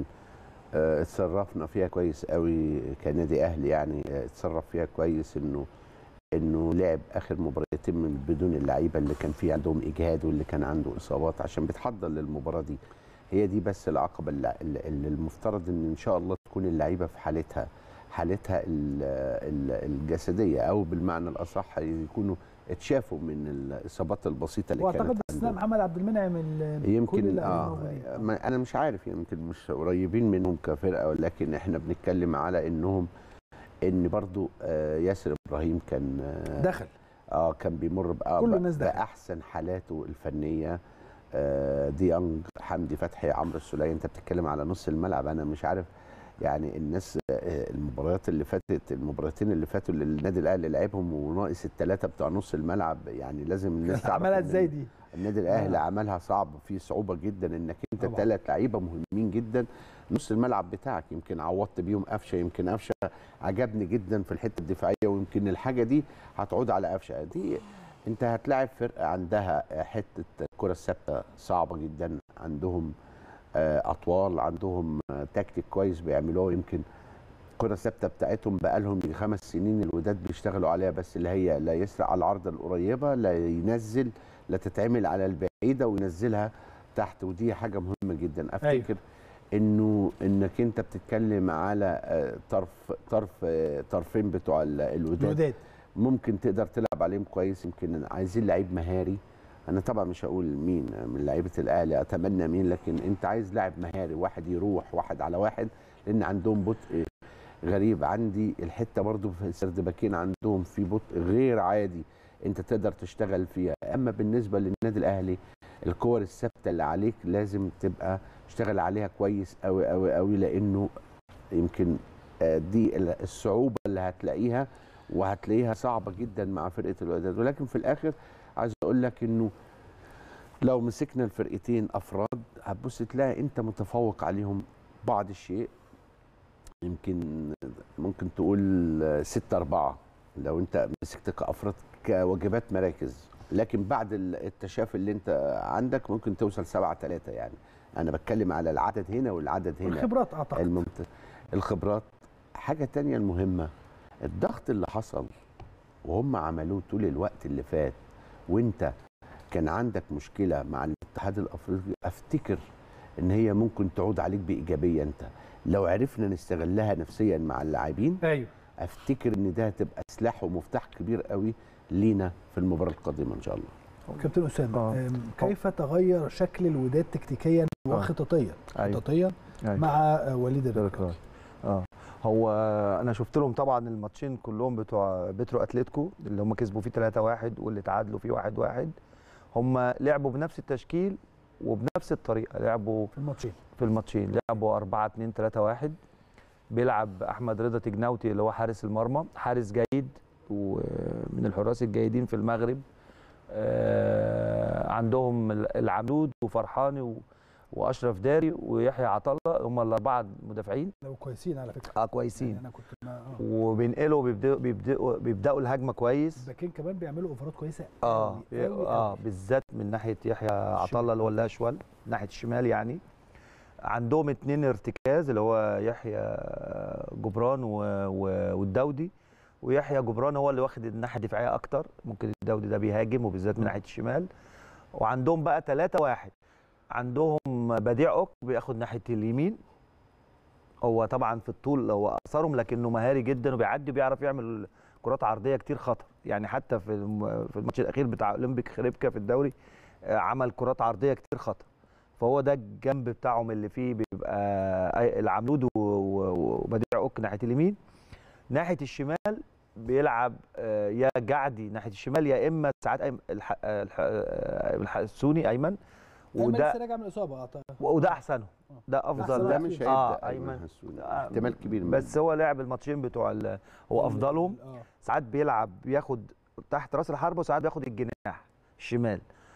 آه، اتصرفنا فيها كويس قوي كنادي اهلي يعني آه، اتصرف فيها كويس انه انه لعب اخر مباراتين من بدون اللعيبه اللي كان في عندهم اجهاد واللي كان عنده اصابات عشان بتحضر للمباراه دي هي دي بس العقبه اللي, اللي المفترض ان ان شاء الله تكون اللعيبه في حالتها حالتها ال- ال- الجسديه او بالمعنى الاصح يكونوا اتشافوا من الاصابات البسيطه اللي كانت واعتقد باستثناء عندهم. محمد عبد المنعم ال- كل يمكن اللعيبة اه موجودين. ما انا مش عارف يمكن مش قريبين منهم كفرقه ولكن احنا بنتكلم على انهم ان برضو آه ياسر ابراهيم كان آه دخل اه كان بيمر بقى كل الناس دخل. باحسن حالاته الفنيه آه ديانج حمدي فتحي عمرو السوليه انت بتتكلم على نص الملعب انا مش عارف يعني الناس آه المباريات اللي فاتت المباراتين اللي فاتوا اللي النادي الاهلي لعبهم وناقص الثلاثه بتوع نص الملعب يعني لازم الناس تعرف عملها إن ازاي دي النادي الاهلي آه. عملها صعب في صعوبه جدا انك انت طبعاً. ثلاث لعيبه مهمين جدا نص الملعب بتاعك يمكن عوضت بيهم قفشه يمكن قفشه عجبني جدا في الحته الدفاعيه ويمكن الحاجه دي هتعود على قفشه دي انت هتلاعب فرقه عندها حته الكره الثابته صعبه جدا عندهم آه، اطوال عندهم آه، تكتيك كويس بيعملوه يمكن الكره الثابته بتاعتهم بقالهم يجي خمس سنين الوداد بيشتغلوا عليها بس اللي هي لا يسرق على العارضه القريبه لا ينزل لا تتعمل على البعيده وينزلها تحت ودي حاجه مهمه جدا افتكر انه انك انت بتتكلم على آه، طرف طرف آه، طرفين بتوع ال- الوداد الوداد ممكن تقدر تلعب عليهم كويس يمكن عايزين لعيب مهاري انا طبعا مش هقول مين من لعيبه الاهلي اتمنى مين لكن انت عايز لاعب مهاري واحد يروح واحد على واحد لان عندهم بطء غريب عندي الحته برضو في السردباكين عندهم في بطء غير عادي انت تقدر تشتغل فيها اما بالنسبه للنادي الاهلي الكور الثابته اللي عليك لازم تبقى تشتغل عليها كويس قوي قوي قوي لانه يمكن آه، دي ال- الصعوبه اللي هتلاقيها وهتلاقيها صعبه جدا مع فرقه الوداد ولكن في الاخر عايز اقول لك انه لو مسكنا الفرقتين افراد هتبص تلاقي انت متفوق عليهم بعض الشيء يمكن ممكن تقول 6 4 لو انت مسكت كافراد كواجبات مراكز لكن بعد التشافي اللي انت عندك ممكن توصل 7 3 يعني انا بتكلم على العدد هنا والعدد هنا الخبرات اعتقد الممت... الخبرات حاجه تانية المهمه الضغط اللي حصل وهم عملوه طول الوقت اللي فات وانت كان عندك مشكله مع الاتحاد الافريقي افتكر ان هي ممكن تعود عليك بايجابيه انت لو عرفنا نستغلها نفسيا مع اللاعبين ايوه افتكر ان ده هتبقى سلاح ومفتاح كبير قوي لينا في المباراه القادمه ان شاء الله كابتن اسامه آه. أم، كيف تغير شكل الوداد تكتيكيا وخططيا أيوة. خططيا أيوة. مع آه، وليد ديريك الركراكي رايس. اه هو انا شفت لهم طبعا الماتشين كلهم بتوع بترو اتلتيكو اللي هم كسبوا فيه 3-1 واللي تعادلوا فيه 1-1 هم لعبوا بنفس التشكيل وبنفس الطريقه لعبوا في الماتشين في الماتشين لعبوا 4 2 3 1 بيلعب احمد رضا تجناوتي اللي هو حارس المرمى حارس جيد ومن الحراس الجيدين في المغرب آه، عندهم العمود وفرحاني و- واشرف داري ويحيى عطله هم الاربعه مدافعين لو كويسين على فكره اه يعني كويسين انا كنت ما اه وبينقلوا بيبداوا بيبداوا بيبداوا الهجمه كويس الباكين كمان بيعملوا اوفرات كويسه اه أوي، أوي، اه أوي. بالذات من ناحيه يحيى عطله اللي هو الاشول ناحيه الشمال يعني عندهم اتنين ارتكاز اللي هو يحيى جبران و... و... والدودي ويحيى جبران هو اللي واخد الناحيه الدفاعيه اكتر ممكن الدودي ده بيهاجم وبالذات من ناحيه الشمال وعندهم بقى ثلاثة واحد عندهم بديع اوك بياخد ناحيه اليمين هو طبعا في الطول هو اثرهم لكنه مهاري جدا وبيعدي وبيعرف يعمل كرات عرضيه كتير خطر يعني حتى في الم- في الماتش الاخير بتاع اولمبيك خريبكا في الدوري آه، عمل كرات عرضيه كتير خطر فهو ده الجنب بتاعهم اللي فيه بيبقى أي- العملود و- و- وبديع اوك ناحيه اليمين ناحيه الشمال بيلعب آه، يا جعدي ناحيه الشمال يا اما ساعات أيمن الح... الح... الح... السوني ايمن ايمن وده لسه راجع من الاصابه أعتقد. وده احسنهم ده أحسن افضل واحد ده فيهم. مش اه هيبدا ايمن ايمن حسوني آه، احتمال كبير منه. بس هو لعب الماتشين بتوع ال- هو افضلهم اه ساعات بيلعب بياخد تحت راس الحربه وساعات بياخد الجناح الشمال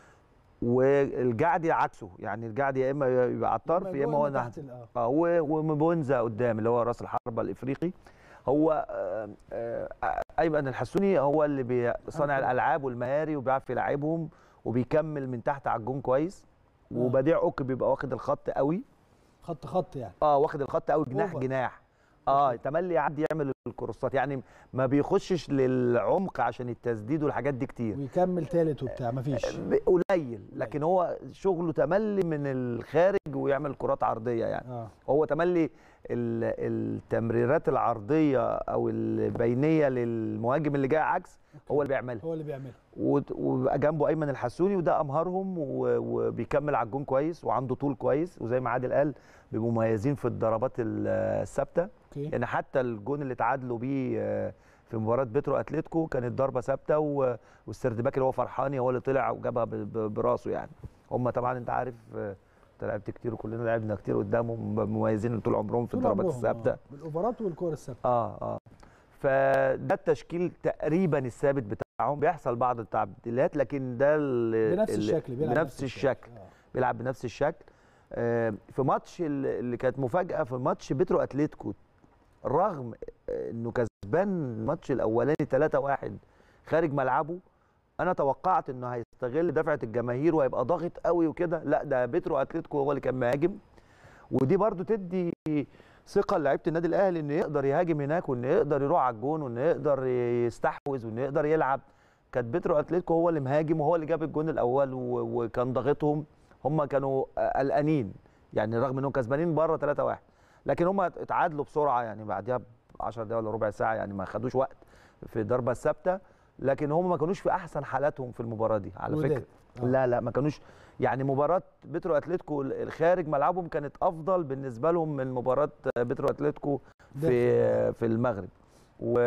والجعدي عكسه يعني الجعدي يا اما يبقى على الطرف يا اما هو ناحيه تحت ال- اه اه و- ومبونزا قدام اللي هو راس الحربه الافريقي هو آه، آه، ايمن الحسوني هو اللي بي- صانع الالعاب والمهاري وبيعرف يلعبهم وبيكمل من تحت على الجون كويس آه. وبديع اوك بيبقى واخد الخط قوي خط خط يعني اه واخد الخط قوي جناح أوفر. جناح اه تملي يعدي يعمل الكروسات يعني ما بيخشش للعمق عشان التسديد والحاجات دي كتير ويكمل ثالث وبتاع مفيش ب- قليل لكن هو شغله تملي من الخارج ويعمل كرات عرضيه يعني اه هو تملي ال- التمريرات العرضيه او البينيه للمهاجم اللي جاي عكس هو اللي بيعملها هو اللي بيعملها وت- وبقى جنبه ايمن الحسوني وده امهرهم و- وبيكمل على الجون كويس وعنده طول كويس وزي ما عادل قال بيبقوا مميزين في الضربات ال- الثابته اوكي يعني حتى الجون اللي تعادلوا بيه آه، في مباراه بيترو اتلتيكو كانت ضربه ثابته و- والسردباك اللي هو فرحاني هو اللي طلع وجابها ب- ب- براسه يعني هم طبعا انت عارف آه، انت لعبت كتير وكلنا لعبنا كتير قدامهم مميزين طول عمرهم في طول الضربات عمرهم، الثابته آه. بالاوفرات والكور الثابته اه اه فده التشكيل تقريبا الثابت بتاعهم بيحصل بعض التعديلات لكن ده ال- بنفس ال- الشكل بيلعب بنفس الشكل آه. بيلعب بنفس الشكل آه، في ماتش ال- اللي كانت مفاجاه في ماتش بيترو اتلتيكو رغم انه كسبان الماتش الاولاني 3-1 خارج ملعبه انا توقعت انه هيستغل دفعه الجماهير وهيبقى ضاغط قوي وكده لا ده بيترو اتلتيكو هو اللي كان مهاجم ودي برضو تدي ثقه لعيبه النادي الاهلي انه يقدر يهاجم هناك وانه يقدر يروح على الجون وانه يقدر يستحوذ وانه يقدر يلعب كانت بيترو اتلتيكو هو اللي مهاجم وهو اللي جاب الجون الاول و- وكان ضاغطهم هم كانوا قلقانين يعني رغم انهم كسبانين بره 3-1 لكن هم اتعادلوا بسرعه يعني بعدها ب 10 دقايق ولا ربع ساعه يعني ما خدوش وقت في الضربه الثابته لكن هم ما كانوش في احسن حالاتهم في المباراه دي على الوداد. فكره آه. لا لا ما كانوش يعني مباراه بيترو اتلتيكو الخارج ملعبهم كانت افضل بالنسبه لهم من مباراه بيترو اتلتيكو في في المغرب و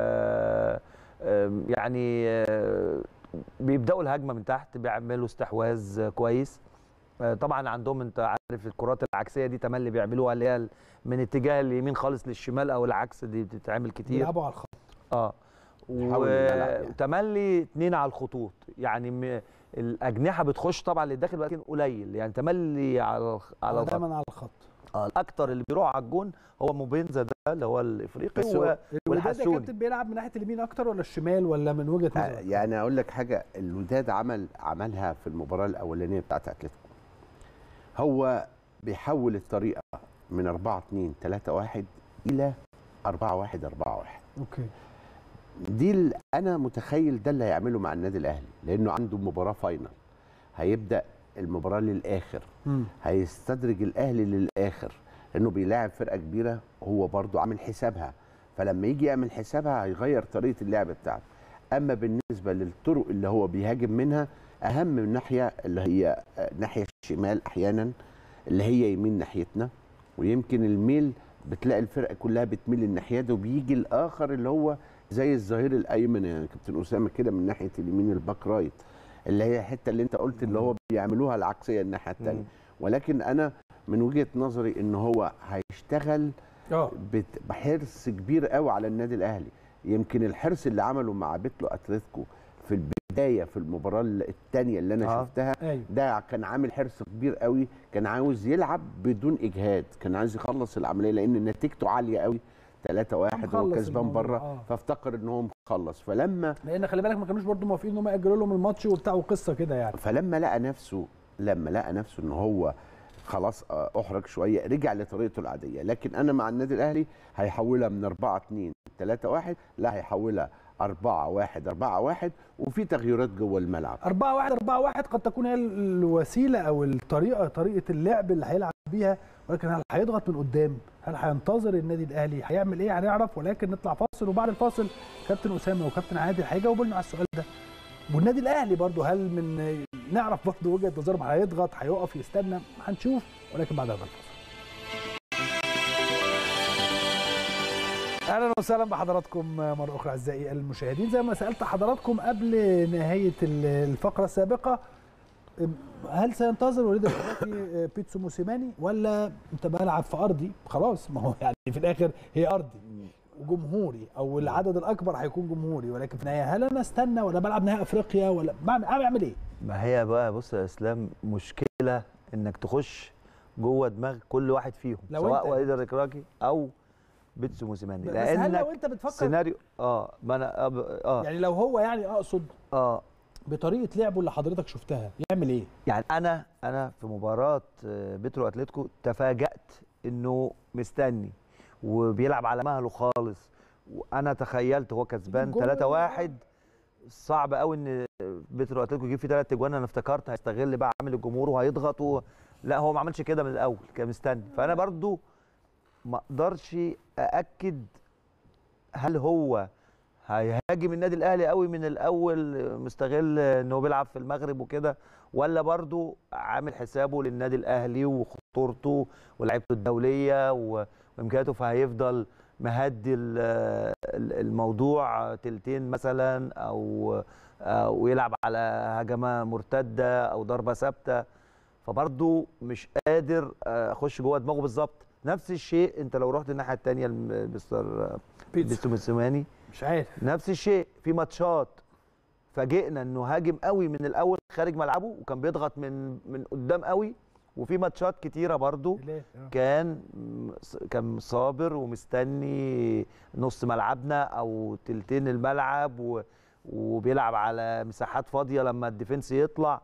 آم، يعني آه، بيبداوا الهجمه من تحت بيعملوا استحواذ كويس آه، طبعا عندهم انت عارف الكرات العكسيه دي تملي بيعملوها اللي هي من اتجاه اليمين خالص للشمال او العكس دي بتتعمل كتير بيلعبوا على الخط اه يحول الملعب يعني. وتملي اتنين على الخطوط يعني م... الاجنحه بتخش طبعا للداخل ولكن قليل يعني تملي على الخ- على الخط دايما على الخط آه، الاكتر اللي بيروح على الجون هو موبينزا ده اللي هو الافريقي بس هو و... الوداد يا والحسوني كابتن بيلعب من ناحيه اليمين اكتر ولا الشمال ولا من وجهه آه، نظرك؟ يعني اقول لك حاجه الوداد عمل عملها في المباراه الاولانيه بتاعت اتلتيكو هو بيحول الطريقه من 4 2 3 1 الى 4 1 4 1 اوكي دي ال- انا متخيل ده اللي هيعمله مع النادي الاهلي لانه عنده مباراه فاينل هيبدا المباراه للاخر مم. هيستدرج الاهلي للاخر لانه بيلاعب فرقه كبيره هو برضو عامل حسابها فلما يجي يعمل حسابها هيغير طريقه اللعب بتاعته اما بالنسبه للطرق اللي هو بيهاجم منها اهم من ناحيه اللي هي آه، ناحيه الشمال احيانا اللي هي يمين ناحيتنا ويمكن الميل بتلاقي الفرقه كلها بتميل الناحيه دي وبيجي الاخر اللي هو زي الظهير الايمن يعني كابتن اسامه كده من ناحيه اليمين الباك رايت اللي هي الحته اللي انت قلت اللي هو بيعملوها العكسيه الناحيه الثانيه مم. ولكن انا من وجهه نظري ان هو هيشتغل اه بت- بحرص كبير قوي على النادي الاهلي يمكن الحرص اللي عمله مع بيتلو اتلتيكو في البدايه في المباراه الثانيه اللي انا آه. شفتها ايوه ده كان عامل حرص كبير قوي كان عاوز يلعب بدون اجهاد كان عايز يخلص العمليه لان نتيجته عاليه قوي 3 1 هو مخلص كسبان الموضوع، بره آه. فافتكر ان هو مخلص فلما لان خلي بالك ما كانوش برضو موافقين ان هم ياجلوا لهم الماتش وبتاع وقصه كده يعني فلما لقى نفسه لما لقى نفسه ان هو خلاص آه، احرج شويه رجع لطريقته العاديه لكن انا مع النادي الاهلي هيحولها من 4 2 3 1 لا هيحولها 4 1 4 1 وفي تغييرات جوه الملعب 4 1 4 1 قد تكون هي الوسيله او الطريقه طريقه اللعب اللي هيلعب بيها ولكن هل هيضغط من قدام؟ هل هينتظر النادي الاهلي؟ هيعمل ايه؟ هنعرف ولكن نطلع فاصل وبعد الفاصل كابتن اسامه وكابتن عادل هيجاوبوا لنا على السؤال ده. والنادي الاهلي برضو هل من نعرف برضو وجهه نظرهم هيضغط هيقف يستنى هنشوف ولكن بعد هذا الفاصل. اهلا وسهلا بحضراتكم مره اخرى اعزائي المشاهدين زي ما سالت حضراتكم قبل نهايه الفقره السابقه هل سينتظر وليد الحراتي بيتسو موسيماني ولا انت بلعب في ارضي خلاص ما هو يعني في الاخر هي ارضي وجمهوري او العدد الاكبر هيكون جمهوري ولكن في النهايه هل انا استنى ولا بلعب نهائي افريقيا ولا بعمل اعمل ايه؟ ما هي بقى بص يا اسلام مشكله انك تخش جوه دماغ كل واحد فيهم لو سواء أنت- وليد الركراكي او بيتسو موسيماني بس هل لو لانك انت بتفكر سيناريو اه ما انا اه, آه, يعني لو هو يعني اقصد آه بطريقه لعبه اللي حضرتك شفتها يعمل ايه؟ يعني انا انا في مباراه آه، بيترو اتلتيكو تفاجات انه مستني وبيلعب على مهله خالص وانا تخيلت هو كسبان جول. 3 1 صعب قوي ان بيترو اتلتيكو يجيب فيه ثلاث اجوان انا افتكرت هيستغل بقى عامل الجمهور وهيضغط و... لا هو ما عملش كده من الاول كان مستني فانا برضو ما اقدرش ااكد هل هو هيهاجم النادي الاهلي قوي من الاول مستغل ان هو بيلعب في المغرب وكده ولا برضو عامل حسابه للنادي الاهلي وخطورته ولعيبته الدوليه و- وامكانياته فهيفضل مهدي ال- ال- الموضوع تلتين مثلا او او يلعب على هجمه مرتده او ضربه ثابته فبرضو مش قادر اخش جوه دماغه بالظبط نفس الشيء انت لو رحت الناحيه الثانيه مستر بيتسو موسيماني مش عارف نفس الشيء في ماتشات فاجئنا انه هاجم قوي من الاول خارج ملعبه وكان بيضغط من من قدام قوي وفي ماتشات كتيره برضو ليه؟ آه. كان كان صابر ومستني نص ملعبنا او تلتين الملعب و وبيلعب على مساحات فاضيه لما الديفنس يطلع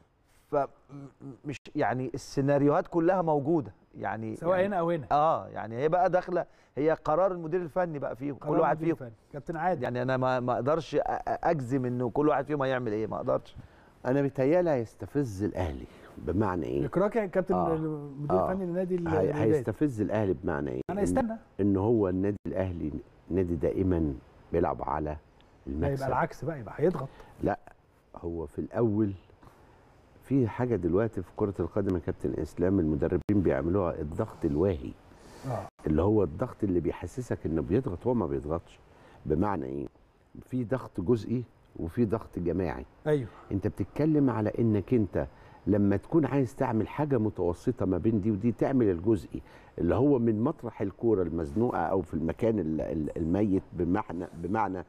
فمش يعني السيناريوهات كلها موجوده يعني سواء يعني هنا او هنا اه يعني هي بقى داخله هي قرار المدير الفني بقى فيهم كل قرار واحد مدير فيهم الفني. كابتن عادل يعني انا ما ما اقدرش أ- أ- اجزم انه كل واحد فيهم هيعمل ايه ما اقدرش انا بيتهيألي هيستفز الاهلي بمعنى ايه الكراكي كابتن آه. المدير آه. الفني لنادي هي- الوداد هيستفز الاهلي بمعنى ايه انا إن- استنى ان هو النادي الاهلي نادي دائما بيلعب على لا المكسب يبقى العكس بقى يبقى هيضغط هو في الاول في حاجه دلوقتي في كره القدم يا كابتن اسلام المدربين بيعملوها الضغط الواهي اه اللي هو الضغط اللي بيحسسك انه بيضغط هو ما بيضغطش بمعنى ايه في ضغط جزئي وفي ضغط جماعي ايوه انت بتتكلم على انك انت لما تكون عايز تعمل حاجه متوسطه ما بين دي ودي تعمل الجزئي اللي هو من مطرح الكوره المزنوقه او في المكان ال- ال- الميت بمعنى بمعنى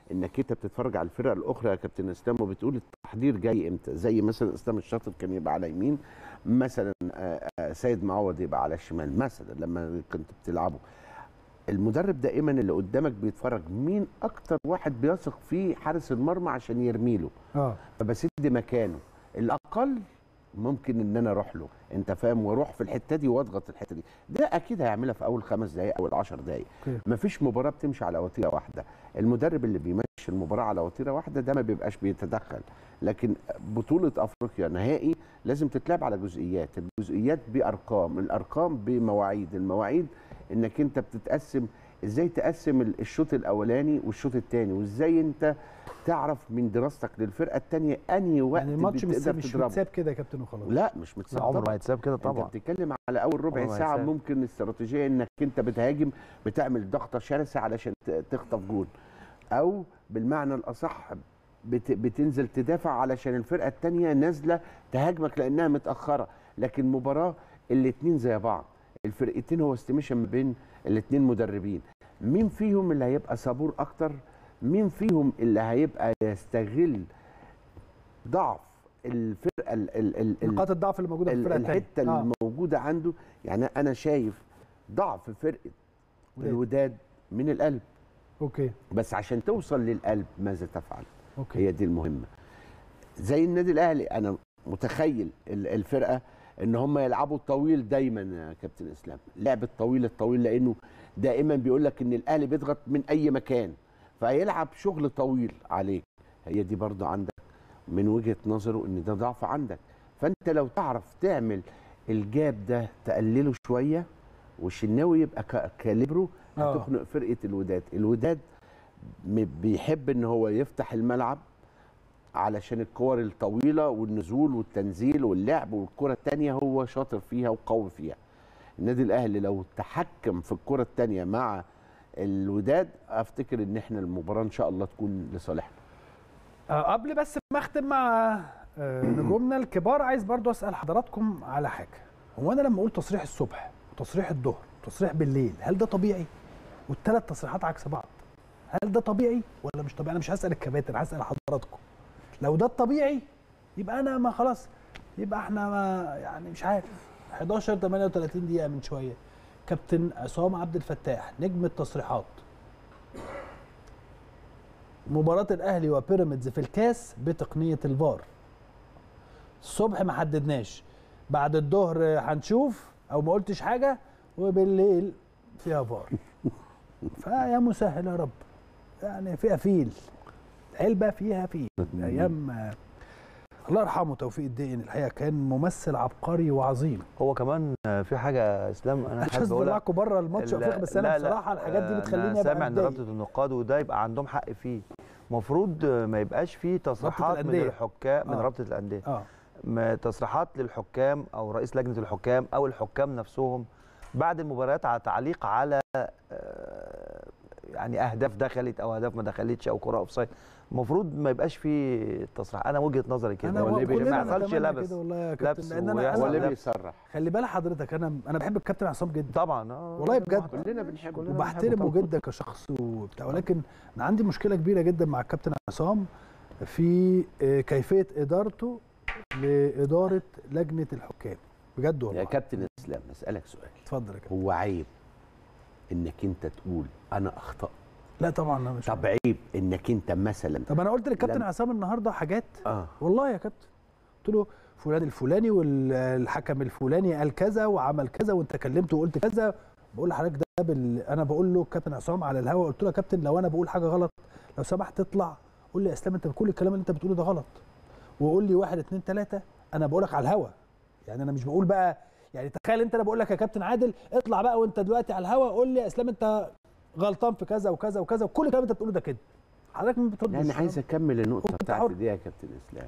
انك انت بتتفرج على الفرق الاخرى يا كابتن اسلام وبتقول التحضير جاي امتى زي مثلا اسلام الشاطر كان يبقى على يمين مثلا آه، آه، سيد معوض يبقى على الشمال مثلا لما كنت بتلعبه المدرب دائما اللي قدامك بيتفرج مين اكتر واحد بيثق فيه حارس المرمى عشان يرميله اه فبسد مكانه الاقل ممكن ان انا اروح له انت فاهم واروح في الحته دي واضغط الحته دي ده اكيد هيعملها في اول خمس دقائق او العشر دقائق اوكي مفيش مباراه بتمشي على وتيره واحده المدرب اللي بيمشي المباراه على وتيره واحده ده ما بيبقاش بيتدخل لكن بطوله افريقيا نهائي لازم تتلعب على جزئيات الجزئيات بارقام الارقام بمواعيد المواعيد انك انت بتتقسم ازاي تقسم ال- الشوط الاولاني والشوط الثاني وازاي انت تعرف من دراستك للفرقه الثانيه انهي وقت يعني الماتش مش بتقدر مش تضربه. متساب كده يا كابتن وخلاص لا مش لا متساب عمره ما طبعا هيتساب كده انت طبعا بتتكلم على اول ربع عمره ما ساعه هيتساب. ممكن استراتيجيه انك انت بتهاجم بتعمل ضغطه شرسه علشان ت- تخطف جول او بالمعنى الاصح بت بتنزل تدافع علشان الفرقه الثانيه نازله تهاجمك لانها متاخره لكن مباراه الاثنين زي بعض الفرقتين هو استيميشن ما بين الاثنين مدربين مين فيهم اللي هيبقى صبور اكتر مين فيهم اللي هيبقى يستغل ضعف الفرقه ال ال ال ال- نقاط الضعف اللي موجوده في ال- الفرقه الثانيه الحته اللي موجوده عنده يعني انا شايف ضعف فرقه وداد. الوداد من القلب اوكي بس عشان توصل للقلب ماذا تفعل اوكي هي دي المهمه زي النادي الاهلي انا متخيل ال- الفرقه ان هم يلعبوا الطويل دايما يا كابتن اسلام لعب الطويل الطويل لانه دائما بيقول لك ان الاهلي بيضغط من اي مكان فهيلعب شغل طويل عليك هي دي برضو عندك من وجهه نظره ان ده ضعف عندك فانت لو تعرف تعمل الجاب ده تقلله شويه والشناوي يبقى ك- كاليبرو آه. هتخنق فرقه الوداد الوداد م- بيحب ان هو يفتح الملعب علشان الكور الطويله والنزول والتنزيل واللعب والكره الثانيه هو شاطر فيها وقوي فيها النادي الاهلي لو تحكم في الكره الثانيه مع الوداد افتكر ان احنا المباراه ان شاء الله تكون لصالحنا آه قبل بس ما اختم مع آه نجومنا الكبار عايز برضو اسال حضراتكم على حاجه هو انا لما اقول تصريح الصبح وتصريح الظهر وتصريح بالليل هل ده طبيعي والثلاث تصريحات عكس بعض هل ده طبيعي ولا مش طبيعي انا مش هسال الكباتن هسال حضراتكم لو ده الطبيعي يبقى انا ما خلاص يبقى احنا ما يعني مش عارف 11 38 دقيقه من شويه كابتن عصام عبد الفتاح نجم التصريحات مباراة الأهلي وبيراميدز في الكاس بتقنية الفار الصبح ما حددناش بعد الظهر هنشوف أو ما قلتش حاجة وبالليل فيها فار فيا مسهل يا رب يعني فيها فيل علبة فيها فيل أيام آه، الله يرحمه توفيق الدقن الحقيقة كان ممثل عبقري وعظيم هو كمان آه، في حاجه اسلام انا أنا مش حابب عايز اقولها اطلعكم بره الماتش لا- افريقيا بس انا لا- لا، بصراحة الحاجات دي آه، بتخليني أنا ابقى سامع ان متضايق. رابطه النقاد وده يبقى عندهم حق فيه المفروض ما يبقاش فيه تصريحات من الأندية. الحكام من آه. رابطه الانديه اه م- تصريحات للحكام او رئيس لجنه الحكام او الحكام نفسهم بعد المباريات على تعليق على آه، يعني اهداف دخلت او اهداف ما دخلتش او كره اوف سايد المفروض ما يبقاش فيه تصريح انا وجهه نظري كده انا هو اللي كلنا بي- ما يحصلش نتمنى لبس كده والله يا لبس كابتن لان انا ويحصل هو انا اللي لبس. بيصرح خلي بالك حضرتك انا انا بحب الكابتن عصام جدا طبعا آه، والله بجد. كلنا بنحبه كلنا وبحترمه بنحبه طبعاً. جدا كشخص وبتاع ولكن انا عندي مشكله كبيره جدا مع الكابتن عصام في آه، كيفيه ادارته لاداره لجنه الحكام بجد يا والله كابتن اسلام اسالك سؤال اتفضل يا كابتن هو عيب انك انت تقول انا اخطات لا طبعا انا مش طب عيب انك انت مثلا طب انا قلت للكابتن لم- عصام النهارده حاجات اه والله يا كابتن قلت له فلان الفلاني والحكم الفلاني قال كذا وعمل كذا وانت كلمته وقلت كذا بقول لحضرتك ده بال... انا بقول له كابتن عصام على الهوا قلت له يا كابتن لو انا بقول حاجه غلط لو سمحت اطلع قول لي يا اسلام انت كل الكلام اللي انت بتقوله ده غلط وقول لي واحد اتنين تلاته انا بقولك على الهوا يعني انا مش بقول بقى يعني تخيل انت انا بقول لك يا كابتن عادل اطلع بقى وانت دلوقتي على الهوا قول لي يا اسلام انت غلطان في كذا وكذا وكذا وكل الكلام اللي انت بتقوله ده كده حضرتك ما بتردش لا انا عايز اكمل النقطه وأنت بتاعتي حر. دي يا كابتن اسلام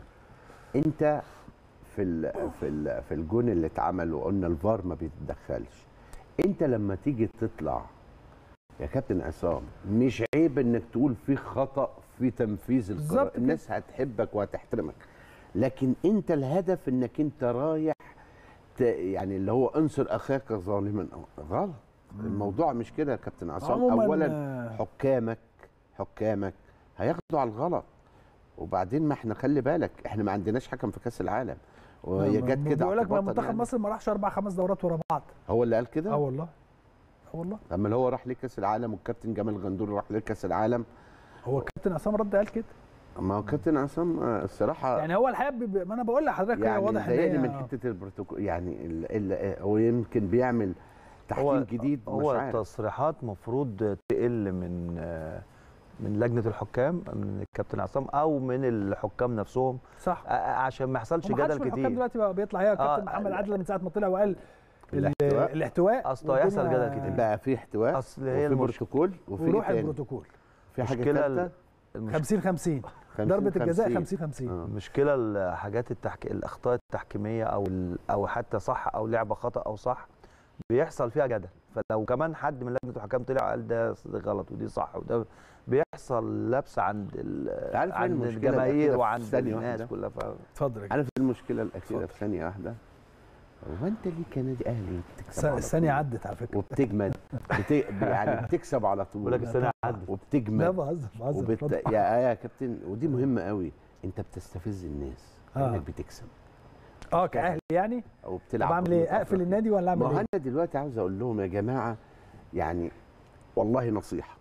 انت في ال في ال في الجون اللي اتعمل وقلنا الفار ما بيتدخلش انت لما تيجي تطلع يا كابتن عصام مش عيب انك تقول في خطا في تنفيذ بالظبط القرار كده. الناس هتحبك وهتحترمك لكن انت الهدف انك انت رايح ت- يعني اللي هو انصر اخاك ظالما أو- غلط الموضوع مش كده يا كابتن عصام عموماً، اولا آه، حكامك حكامك هياخدوا على الغلط وبعدين ما احنا خلي بالك احنا ما عندناش حكم في كاس العالم وهي جت كده بيقول لك اعتباطاً منتخب يعني. مصر ما راحش اربع خمس دورات ورا بعض هو اللي قال اه كده والله اه والله اما اللي هو راح ليه كاس العالم والكابتن جمال غندور راح ليه كاس العالم هو الكابتن عصام رد قال كده ما هو كابتن عصام آه، الصراحه يعني هو الحقيقه بي- ما انا بقول لحضرتك هي يعني واضح ان مضايقني هي من حته البروتوكول يعني ال ال هو يمكن بيعمل تحكيم جديد هو مش عارف التصريحات مفروض تقل من آه، من لجنه الحكام من الكابتن عصام او من الحكام نفسهم صح آه، عشان ما يحصلش ومحدش جدل من الحكام كتير دلوقتي بقى بيطلع هي كابتن آه، محمد عادل من ساعه ما طلع وقال ال- الاحتواء. الاحتواء أصل هيحصل والدنيا- جدل كتير. بقى في احتواء اصل هي وفي المشكله بروتوكول وفي وروح إيه تاني؟ البروتوكول في حاجه المشكله ثالثه المش- 50 50 ضربه الجزاء 50 50 آه. المشكله الحاجات التحك... الاخطاء التحكيميه او ال... او حتى صح او لعبه خطا او صح بيحصل فيها جدل فلو كمان حد من لجنه الحكام طلع قال ده غلط ودي صح وده بيحصل لبس عند ال... عارف إيه عند المشكلة الجماهير الأخيرة في وعند ثانية الناس واحدة؟ كلها ف... اتفضل يا عارف المشكله الاخيره اتفضل. في ثانيه واحده هو انت ليه كنادي اهلي بتكسب س- على الثانيه طول؟ عدت على فكره وبتجمد بت... يعني بتكسب على طول بقول لك السنه عدت لا وبتجمد بهزر بهزر وبت... اتفضل. يا يا كابتن ودي مهمه قوي انت بتستفز الناس آه. انك بتكسب اه كاهلي يعني او طب بتلعب اعمل بطولة ايه اقفل أفريقيا. النادي ولا ما اعمل هو ايه انا دلوقتي عاوز اقول لهم يا جماعه يعني والله نصيحه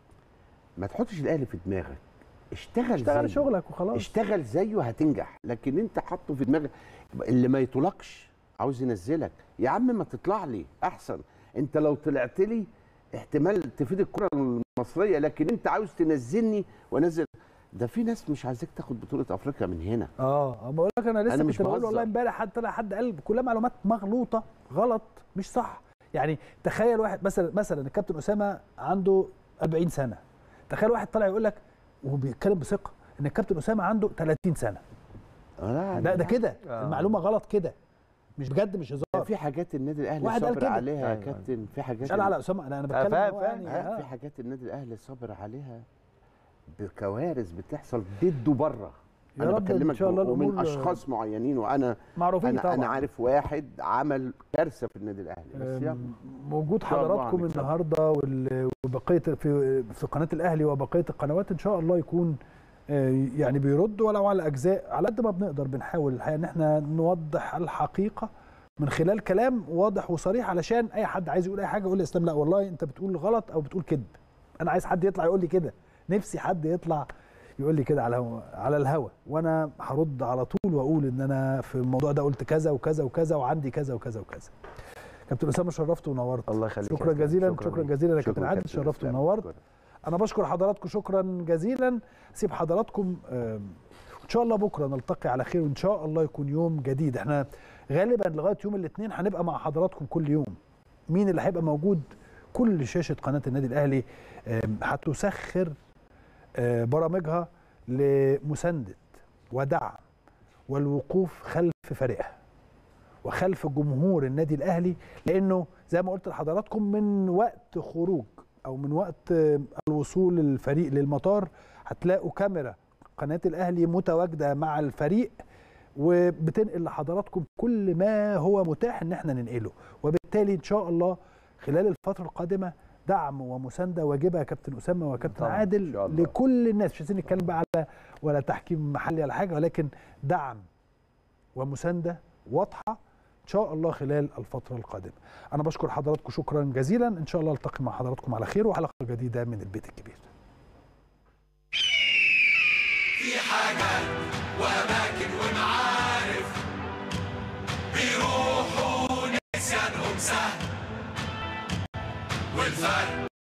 ما تحطش الاهلي في دماغك اشتغل اشتغل زيه. شغلك وخلاص اشتغل زيه هتنجح لكن انت حاطه في دماغك اللي ما يطلقش عاوز ينزلك يا عم ما تطلع لي احسن انت لو طلعت لي احتمال تفيد الكره المصريه لكن انت عاوز تنزلني وانزل ده في ناس مش عايزاك تاخد بطوله افريقيا من هنا اه بقول لك انا لسه أنا كنت مش بقول بهزر. والله امبارح حد طلع حد قال كلها معلومات مغلوطه غلط مش صح يعني تخيل واحد مثلا مثلا الكابتن اسامه عنده 40 سنه تخيل واحد طلع يقول لك وهو بيتكلم بثقه ان الكابتن اسامه عنده 30 سنه لا لا ده كده آه. المعلومه غلط كده مش بجد مش ده هزار في حاجات النادي الاهلي واحد قال صابر كده. عليها يا أيوة. كابتن في حاجات مش قال على اسامه انا انا بتكلم فاهم- هو فاهم. يعني آه، في آه. حاجات النادي الاهلي صابر عليها بكوارث بتحصل ضده بره يا انا رب إن بكلمك شاء الله ومن الأمور- اشخاص معينين وانا معروفين انا طبعا انا عارف واحد عمل كارثه في النادي الاهلي بس يلا أم، موجود إن شاء الله حضراتكم هنكسب. النهارده وال- وبقيه في في قناه الاهلي وبقيه القنوات ان شاء الله يكون آه، يعني بيرد ولو على اجزاء على قد ما بنقدر بنحاول الحقيقه ان احنا نوضح الحقيقه من خلال كلام واضح وصريح علشان اي حد عايز يقول اي حاجه يقول لي اسلام لا والله انت بتقول غلط او بتقول كذب انا عايز حد يطلع يقول لي كده نفسي حد يطلع يقول لي كده على هو على الهوا وانا هرد على طول واقول ان انا في الموضوع ده قلت كذا وكذا وكذا وعندي كذا وكذا وكذا كابتن اسامه شرفت ونورت الله يخليك يا شكرا أسلام. جزيلا شكراً شكرا ليك. جزيلا يا كابتن شكراً عادل كابتن شرفت إسلام. ونورت شكراً. انا بشكر حضراتكم شكرا جزيلا سيب حضراتكم آم، ان شاء الله بكره نلتقي على خير وان شاء الله يكون يوم جديد احنا غالبا لغايه يوم الاثنين هنبقى مع حضراتكم كل يوم مين اللي هيبقى موجود كل شاشه قناه النادي الاهلي آم، هتسخر آه، برامجها لمسانده ودعم والوقوف خلف فريقها وخلف جمهور النادي الاهلي لانه زي ما قلت لحضراتكم من وقت خروج او من وقت آه، الوصول الفريق للمطار هتلاقوا كاميرا قناه الاهلي متواجده مع الفريق وبتنقل لحضراتكم كل ما هو متاح ان احنا ننقله وبالتالي ان شاء الله خلال الفتره القادمه دعم ومسانده واجبه يا كابتن اسامه وكابتن طبعاً، إن عادل شاء الله. لكل الناس مش عايزين نتكلم بقى على ولا تحكيم محلي ولا حاجه ولكن دعم ومسانده واضحه ان شاء الله خلال الفتره القادمه انا بشكر حضراتكم شكرا جزيلا ان شاء الله التقي مع حضراتكم على خير وحلقه جديده من البيت الكبير في حاجات وأماكن ومعارف بيروحوا نسيانهم سهل والفرق